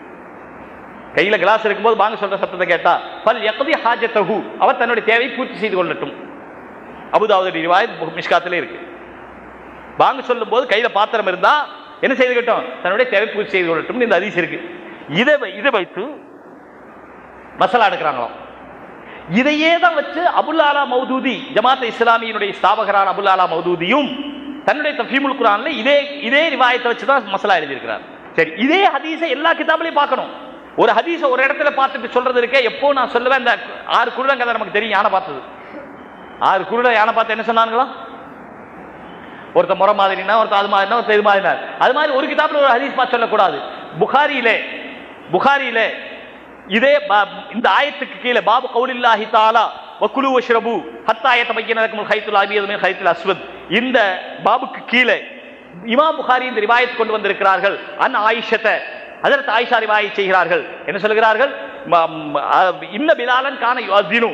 கையில கிளாஸ் இருக்கும்போது பாங்க சொல்ற சத்தத்தை கேட்டா பல் எக்கதி ஹாஜத்தஹு அவர் தன்னுடைய தேவை பூர்த்தி செய்து கொள்ளட்டும் அபுதாவுடைய ரிவாயத் மிஷ்காத்திலே இருக்கு பாங்க சொல்லும் போது கையில பாத்திரம் இருந்தா என்ன செய்துக்கட்டும் தன்னுடைய தேவை பூர்த்தி செய்து கொள்ளட்டும் இந்த அதிசயம் இருக்கு இதை வை- இதை வைத்து மசாலா எடுக்கிறாங்களாம் இதையே தான் வச்சு அபுல் ஆலா மௌதூதி ஜமாத் இஸ்லாமியினுடைய ஸ்தாபகரான அபுல் ஆலா மௌதூதியும் தன்னுடைய தஃபீமுல் குரான்ல இதே இதே ரிவாயத்தை வச்சு தான் மசாலா எழுதியிருக்கிறார் சரி இதே ஹதீஸை எல்லா கிதாபிலையும் பார்க்கணும் ஒரு ஹதீஸை ஒரு இடத்துல பார்த்துட்டு சொல்றது இருக்கே எப்போ நான் சொல்லுவேன் இந்த ஆறு குருடன் கதை நமக்கு தெரியும் யானை பார்த்தது ஆறு குருடன் யானை பார்த்து என்ன சொன்னாங்களா ஒருத்த முறை மாதிரினா ஒருத்த அது மாதிரினா ஒருத்த இது மாதிரினா அது மாதிரி ஒரு கிதாப்ல ஒரு ஹதீஸ் பார்த்து சொல்லக்கூடாது புகாரியிலே புகாரியிலே இதே பா- இந்த ஆயத்துக்கு கீழே பாபு கவுலில்லாஹி தாலா வக்குலு வஷ்ரபு ஹத்தா யதபய்யன லக்கும் ஹைத்துல் அபியது மின் ஹைத்துல் அஸ்வத் இந்த பாபுக்கு கீழே இமாம் புகாரி இந்த ரிவாயத் கொண்டு வந்திருக்கிறார்கள் அன் ஆயிஷத்தை அதற்கு ஆயிஷா ரிவாயத் செய்கிறார்கள் என்ன சொல்கிறார்கள் ம- ம- அ- இன்ன பிலாலன் கான யுஅஸ்ஸினு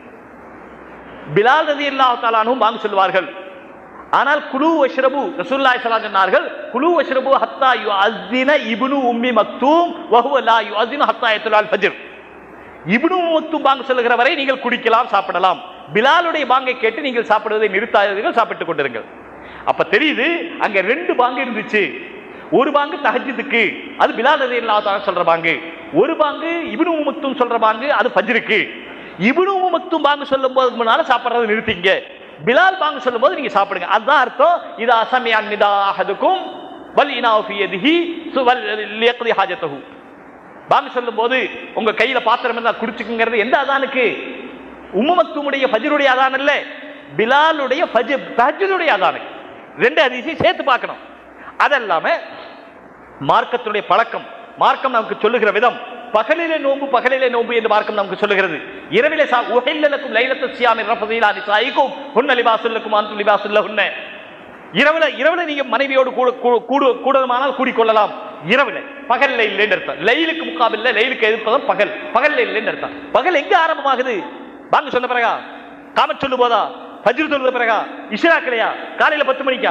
பிலால் ரதி அல்லாஹ் வாங்க சொல்வார்கள் ஆனால் குழு வஷ்ரபு ரசூலுல்லாஹி ஸல்லல்லாஹு அலைஹி சொன்னார்கள் குழு வஷ்ரபு ஹத்தா யுஅஸ்ஸின இப்னு உம்மி மக்தூம் வஹுவ லா யுஅஸ்ஸினு ஹத்தா யத்லால் ஃபஜ்ர் இப்னு உம்மி மக்தூம் பாங்க சொல்லுகிற வரை நீங்கள் குடிக்கலாம் சாப்பிடலாம் பிலாலுடைய பாங்கை கேட்டு நீங்கள் சாப்பிடுவதை நிறுத்தாதீர்கள் சாப்பிட்டுக் கொண்டிருங்கள் அப்ப தெரியுது அங்க ரெண்டு பாங்கு இருந்துச்சு ஒரு பாங்கு தஹஜ்ஜுதுக்கு அது பிலால் ரலியல்லாஹு தஆலா சொல்ற பாங்கு ஒரு பாங்கு இப்னு உம்மி மக்தூம் சொல்ற பாங்கு அது ஃபஜ்ருக்கு இப்னு உம்மி மக்தூம் பாங்கு சொல்லும்போது முன்னால சாப்பிடுறதை நிறுத்திங்க பிலால் பாங்கு சொல்லும்போது நீங்க சாப்பிடுங்க அதுதான் அர்த்தம் இது அசமியான் நிதா அஹதுக்கும் வல் இனாவு ஃபி யதிஹி சுவல் லியக்தி ஹாஜத்தஹு பாங்கு சொல்லும்போது உங்க கையில பாத்திரம் இருந்தா குடிச்சுக்குங்கிறது எந்த அதானுக்கு உம்மமத்துமுடைய ஃபஜ்ருடைய அதான் இல்ல பிலாலுடைய ஃபஜ் தஹஜ்ஜுடைய அதானுக்கு ரெண்டு அதிசயம் சேர்த்து பார்க்கணும் அதல்லாம மார்க்கத்துடைய பழக்கம் மார்க்கம் நமக்கு சொல்லுகிற விதம் பகலிலே நோன்பு பகலிலே நோன்பு என்று மார்க்கம் நமக்கு சொல்லுகிறது இரவிலே சா உஹில்லலக்கும் லைலத்து சியாமி ரஃபதீலா நிசாயிக்கும் ஹுன்ன லிபாசுல்லக்கும் அன்து லிபாசுல்ல ஹுன்ன இரவுல இரவுல நீங்க மனைவியோடு கூட கூ- கூடு கூடுமானால் கூடிக்கொள்ளலாம் இரவுல பகல்ல இல்லைன்னு அர்த்தம் லைலுக்கு முக்காபில்ல லைலுக்கு எதிர்ப்பதும் பகல் பகல்ல இல்லைன்னு அர்த்தம் பகல் எங்க ஆரம்பமாகுது வாங்க சொன்ன பிறகா காமத் சொல்லு போதா ஃபஜ்ர் சொல்லுற பிறகா இஷ்ராக்கலையா காலையில பத்து மணிக்கா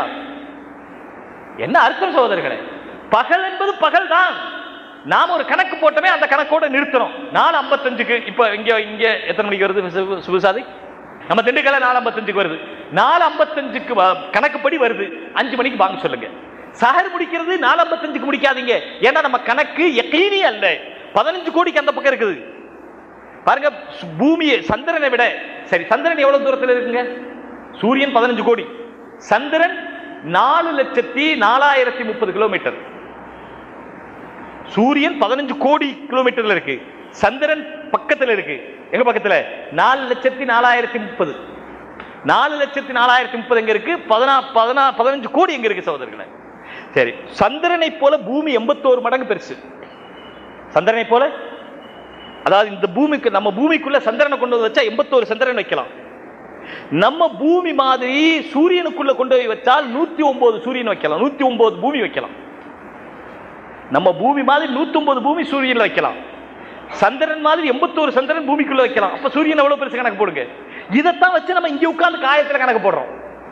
என்ன அர்த்தம் சகோதரர்களே பகல் என்பது பகல் தான் நாம ஒரு கணக்கு போட்டோமே அந்த கணக்கோட நிறுத்தணும் நாலு ஐம்பத்தஞ்சுக்கு இப்ப இங்க இங்க எத்தனை மணிக்கு வருது சு- சுபசாதி நம்ம திண்டுக்கல்ல நாலு ஐம்பத்தஞ்சுக்கு வருது நாலு ஐம்பத்தஞ்சுக்கு வ- கணக்குப்படி வருது அஞ்சு மணிக்கு வாங்க சொல்லுங்க சஹர் முடிக்கிறது நாலு ஐம்பத்தஞ்சுக்கு முடிக்காதீங்க ஏன்னா நம்ம கணக்கு எக்கீனி அல்ல பதினஞ்சு கோடிக்கு அந்த பக்கம் இருக்குது பாருங்க சு- பூமியை சந்திரனை விட சரி சந்திரன் எவ்வளவு தூரத்தில் இருக்குங்க சூரியன் பதினஞ்சு கோடி சந்திரன் நாலு லட்சத்தி நாலாயிரத்தி முப்பது கிலோமீட்டர் சூரியன் பதினஞ்சு கோடி கிலோமீட்டர்ல இருக்கு சந்திரன் பக்கத்துல இருக்கு எங்க பக்கத்துல நாலு லட்சத்தி நாலாயிரத்தி முப்பது நாலு லட்சத்தி நாலாயிரத்தி முப்பது எங்க இருக்கு பதினா பதினா பதினஞ்சு கோடி எங்க இருக்கு சகோதரர்களே சரி சந்திரனை போல பூமி எண்பத்தோரு மடங்கு பெருசு சந்திரனை போல அதாவது இந்த பூமிக்கு நம்ம பூமிக்குள்ள சந்திரனை கொண்டு வந்து வச்சா எண்பத்தோரு சந்திரன் வைக்கலாம் நம்ம பூமி மாதிரி சூரியனுக்குள்ள கொண்டு போய் வச்சால் நூத்தி ஒன்பது சூரியன் வைக்கலாம் நூத்தி ஒன்பது பூமி வைக்கலாம் நம்ம பூமி மாதிரி நூத்தி ஒன்பது பூமி சூரியன்ல வைக்கலாம் சந்திரன் மாதிரி எண்பத்தோரு சந்திரன் பூமிக்குள்ள வைக்கலாம் அப்ப சூரியன் எவ்வளவு பெருசு கணக்கு போடுங்க இதைத்தான் வச்சு நம்ம இங்க உட்கார்ந்து காயத்துல கணக்கு போடுறோம்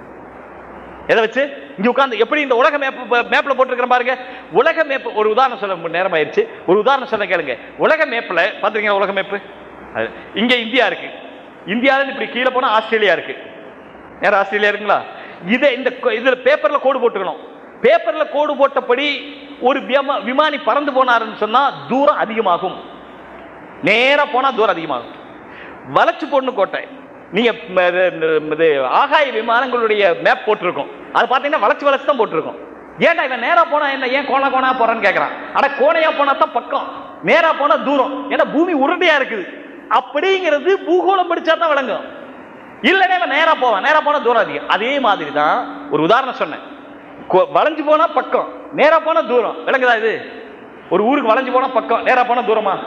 எதை வச்சு இங்க உட்கார்ந்து எப்படி இந்த உலக மேப் மேப்ல போட்டிருக்கிற பாருங்க உலக மேப் ஒரு உதாரணம் சொல்ல நேரம் ஆயிருச்சு ஒரு உதாரணம் சொல்ல கேளுங்க உலக மேப்ல பாத்துருக்கீங்க உலக மேப் இங்க இந்தியா இருக்கு இந்தியால இருந்து இப்படி கீழே போனா ஆஸ்திரேலியா இருக்கு நேரம் ஆஸ்திரேலியா இருக்குங்களா இதை இந்த கொ- இதுல பேப்பர்ல கோடு போட்டுக்கணும் பேப்பர்ல கோடு போட்டபடி ஒரு விமா- விமானி பறந்து போனாருன்னு சொன்னா தூரம் அதிகமாகும் நேரா போனா தூரம் அதிகமாகும் வளைச்சு போடணும் கோட்டை நீங்க ம, இது, இது, ஆகாய விமானங்களுடைய மேப் போட்டிருக்கோம் அது பாத்தீங்கன்னா வளைச்சு வளைச்சு தான் போட்டிருக்கோம் ஏன்டா இவன் நேரா போனா என்ன ஏன் கோணா கோணா போறான்னு கேக்குறான் ஆனா கோணையா போனா தான் பக்கம் நேரா போனா தூரம் ஏன்னா பூமி உருண்டையா இருக்குது அப்படிங்கிறது பூகோளம் படிச்சா தான் விளங்கும் இல்லைன்னா இவன் நேரா போவான் நேரா போனா தூரம் அதிகம் அதே மாதிரி தான் ஒரு உதாரணம் சொன்னேன் கொ- வளைஞ்சு போனா பக்கம் நேரா போனா தூரம் விளங்குதா இது ஒரு ஊருக்கு வளைஞ்சு போனா பக்கம் நேரா போனா தூரமா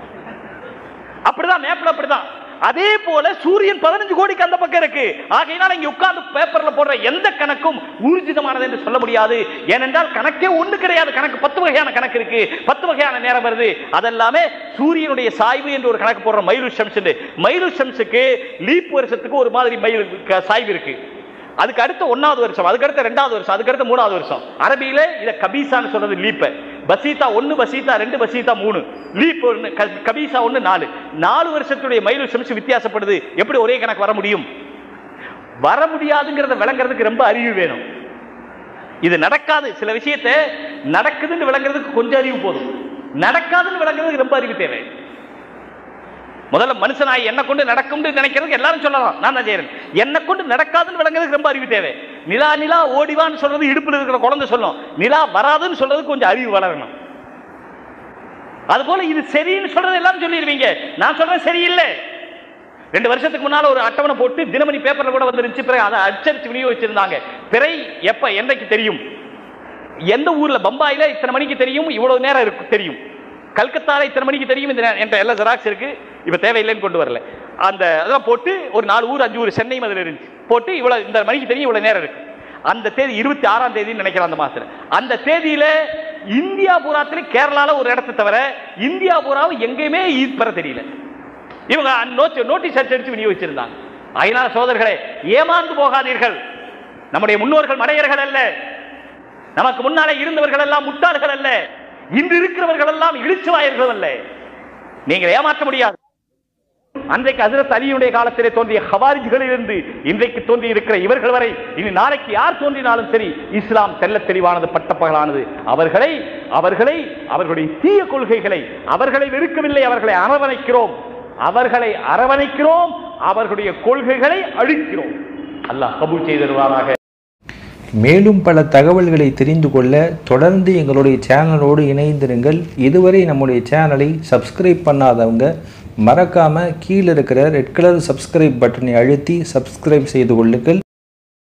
அப்படிதான் மேப்ல அப்படிதான் அதே போல சூரியன் பதினஞ்சு கோடிக்கு அந்த பக்கம் இருக்கு ஆகையினால இங்க உட்கார்ந்து பேப்பர்ல போடுற எந்த கணக்கும் ஊர்ஜிதமானது என்று சொல்ல முடியாது ஏனென்றால் கணக்கே ஒண்ணு கிடையாது கணக்கு பத்து வகையான கணக்கு இருக்கு பத்து வகையான நேரம் வருது அதெல்லாமே சூரியனுடைய சாய்வு என்று ஒரு கணக்கு போடுற மயிலு ஷம்ஸ் மயிலு ஷம்ஸுக்கு லீப் வருஷத்துக்கு ஒரு மாதிரி மயில் க- சாய்வு இருக்கு அதுக்கு அடுத்த ஒன்னாவது வருஷம் அதுக்கு அடுத்த ரெண்டாவது வருஷம் அதுக்கு அடுத்த மூணாவது வருஷம் அரபியில இத கபீசான்னு சொல்றது லீப்ப பசீதா ஒன்னு பசீதா ரெண்டு பசீதா மூணு லீப் ஒன்னு க- கபீசா ஒன்னு நாலு நாலு வருஷத்துடைய மயில் சம்சு வித்தியாசப்படுது எப்படி ஒரே கணக்கு வர முடியும் வர முடியாதுங்கிறத விளங்குறதுக்கு ரொம்ப அறிவு வேணும் இது நடக்காது சில விஷயத்தை நடக்குதுன்னு விளங்குறதுக்கு கொஞ்சம் அறிவு போதும் நடக்காதுன்னு விளங்குறதுக்கு ரொம்ப அறிவு தேவை முதல்ல மனுஷனாய் என்ன கொண்டு நடக்கும்னு நினைக்கிறதுக்கு எல்லாரும் சொல்லலாம் நான் தான் செய்யறேன் என்ன கொண்டு நடக்காதுன்னு விளங்குறதுக்கு ரொம்ப அறிவு தேவை நிலா நிலா ஓடிவான்னு சொல்றது இடுப்புல இருக்கிற குழந்தை சொல்லும் நிலா வராதுன்னு சொல்றதுக்கு கொஞ்சம் அறிவு வளரணும் அது போல இது சரின்னு சொல்றது எல்லாரும் சொல்லிடுவீங்க நான் சொல்றேன் சரியில்லை ரெண்டு வருஷத்துக்கு முன்னால ஒரு அட்டவணை போட்டு தினமணி பேப்பர்ல கூட வந்துருந்துச்சு பிறகு அதை அச்சடிச்சு விநியோகிச்சிருந்தாங்க பிறை எப்ப என்னைக்கு தெரியும் எந்த ஊர்ல பம்பாயில இத்தனை மணிக்கு தெரியும் இவ்வளவு நேரம் இருக்கு தெரியும் கல்கத்தால இத்தனை மணிக்கு தெரியும் இந்த நே- என்கிட்ட எல்லா ஜெராக்ஸ் இருக்கு இப்ப தேவையில்லைன்னு கொண்டு வரல அந்த அதெல்லாம் போட்டு ஒரு நாலு ஊர் அஞ்சு ஊர் சென்னை அதில் இருந்துச்சு போட்டு இவ்வளவு இந்த மணிக்கு தெரியும் இவ்வளவு நேரம் இருக்கு அந்த தேதி இருபத்தி ஆறாம் தேதின்னு நினைக்கிறேன் அந்த மாசத்துல அந்த தேதியில இந்தியா பூராத்துல கேரளால ஒரு இடத்தை தவிர இந்தியா பூராவும் எங்கேயுமே ஈத் பெற தெரியல இவங்க நோட்டீஸ் அடிச்சு விநியோகிச்சிருந்தாங்க அதனால சோதர்களே ஏமாந்து போகாதீர்கள் நம்முடைய முன்னோர்கள் மடையர்கள் அல்ல நமக்கு முன்னாலே இருந்தவர்கள் எல்லாம் முட்டாள்கள் அல்ல இன்று இருக்கிறவர்கள் எல்லாம் இழிச்சுவாயர்கள் அல்ல நீங்கள் ஏமாற்ற முடியாது அன்றைக்கு ஹஜரத் அலியுடைய காலத்திலே தோன்றிய ஹவாரிஜ்களில் இருந்து இன்றைக்கு தோன்றி இருக்கிற இவர்கள் வரை இனி நாளைக்கு யார் தோன்றினாலும் சரி இஸ்லாம் தெள்ளத் தெளிவானது பட்டப்பகலானது அவர்களை அவர்களை அவர்களுடைய தீய கொள்கைகளை அவர்களை வெறுக்கவில்லை அவர்களை அரவணைக்கிறோம் அவர்களை அரவணைக்கிறோம் அவர்களுடைய கொள்கைகளை அழிக்கிறோம் அல்லாஹ் கபூல் செய்திருவாராக மேலும் பல தகவல்களை தெரிந்து கொள்ள தொடர்ந்து எங்களுடைய சேனலோடு இணைந்திருங்கள் இதுவரை நம்முடைய சேனலை சப்ஸ்கிரைப் பண்ணாதவங்க மறக்காமல் கீழே இருக்கிற ரெட் கலர் சப்ஸ்கிரைப் பட்டனை அழுத்தி சப்ஸ்கிரைப் செய்து கொள்ளுங்கள்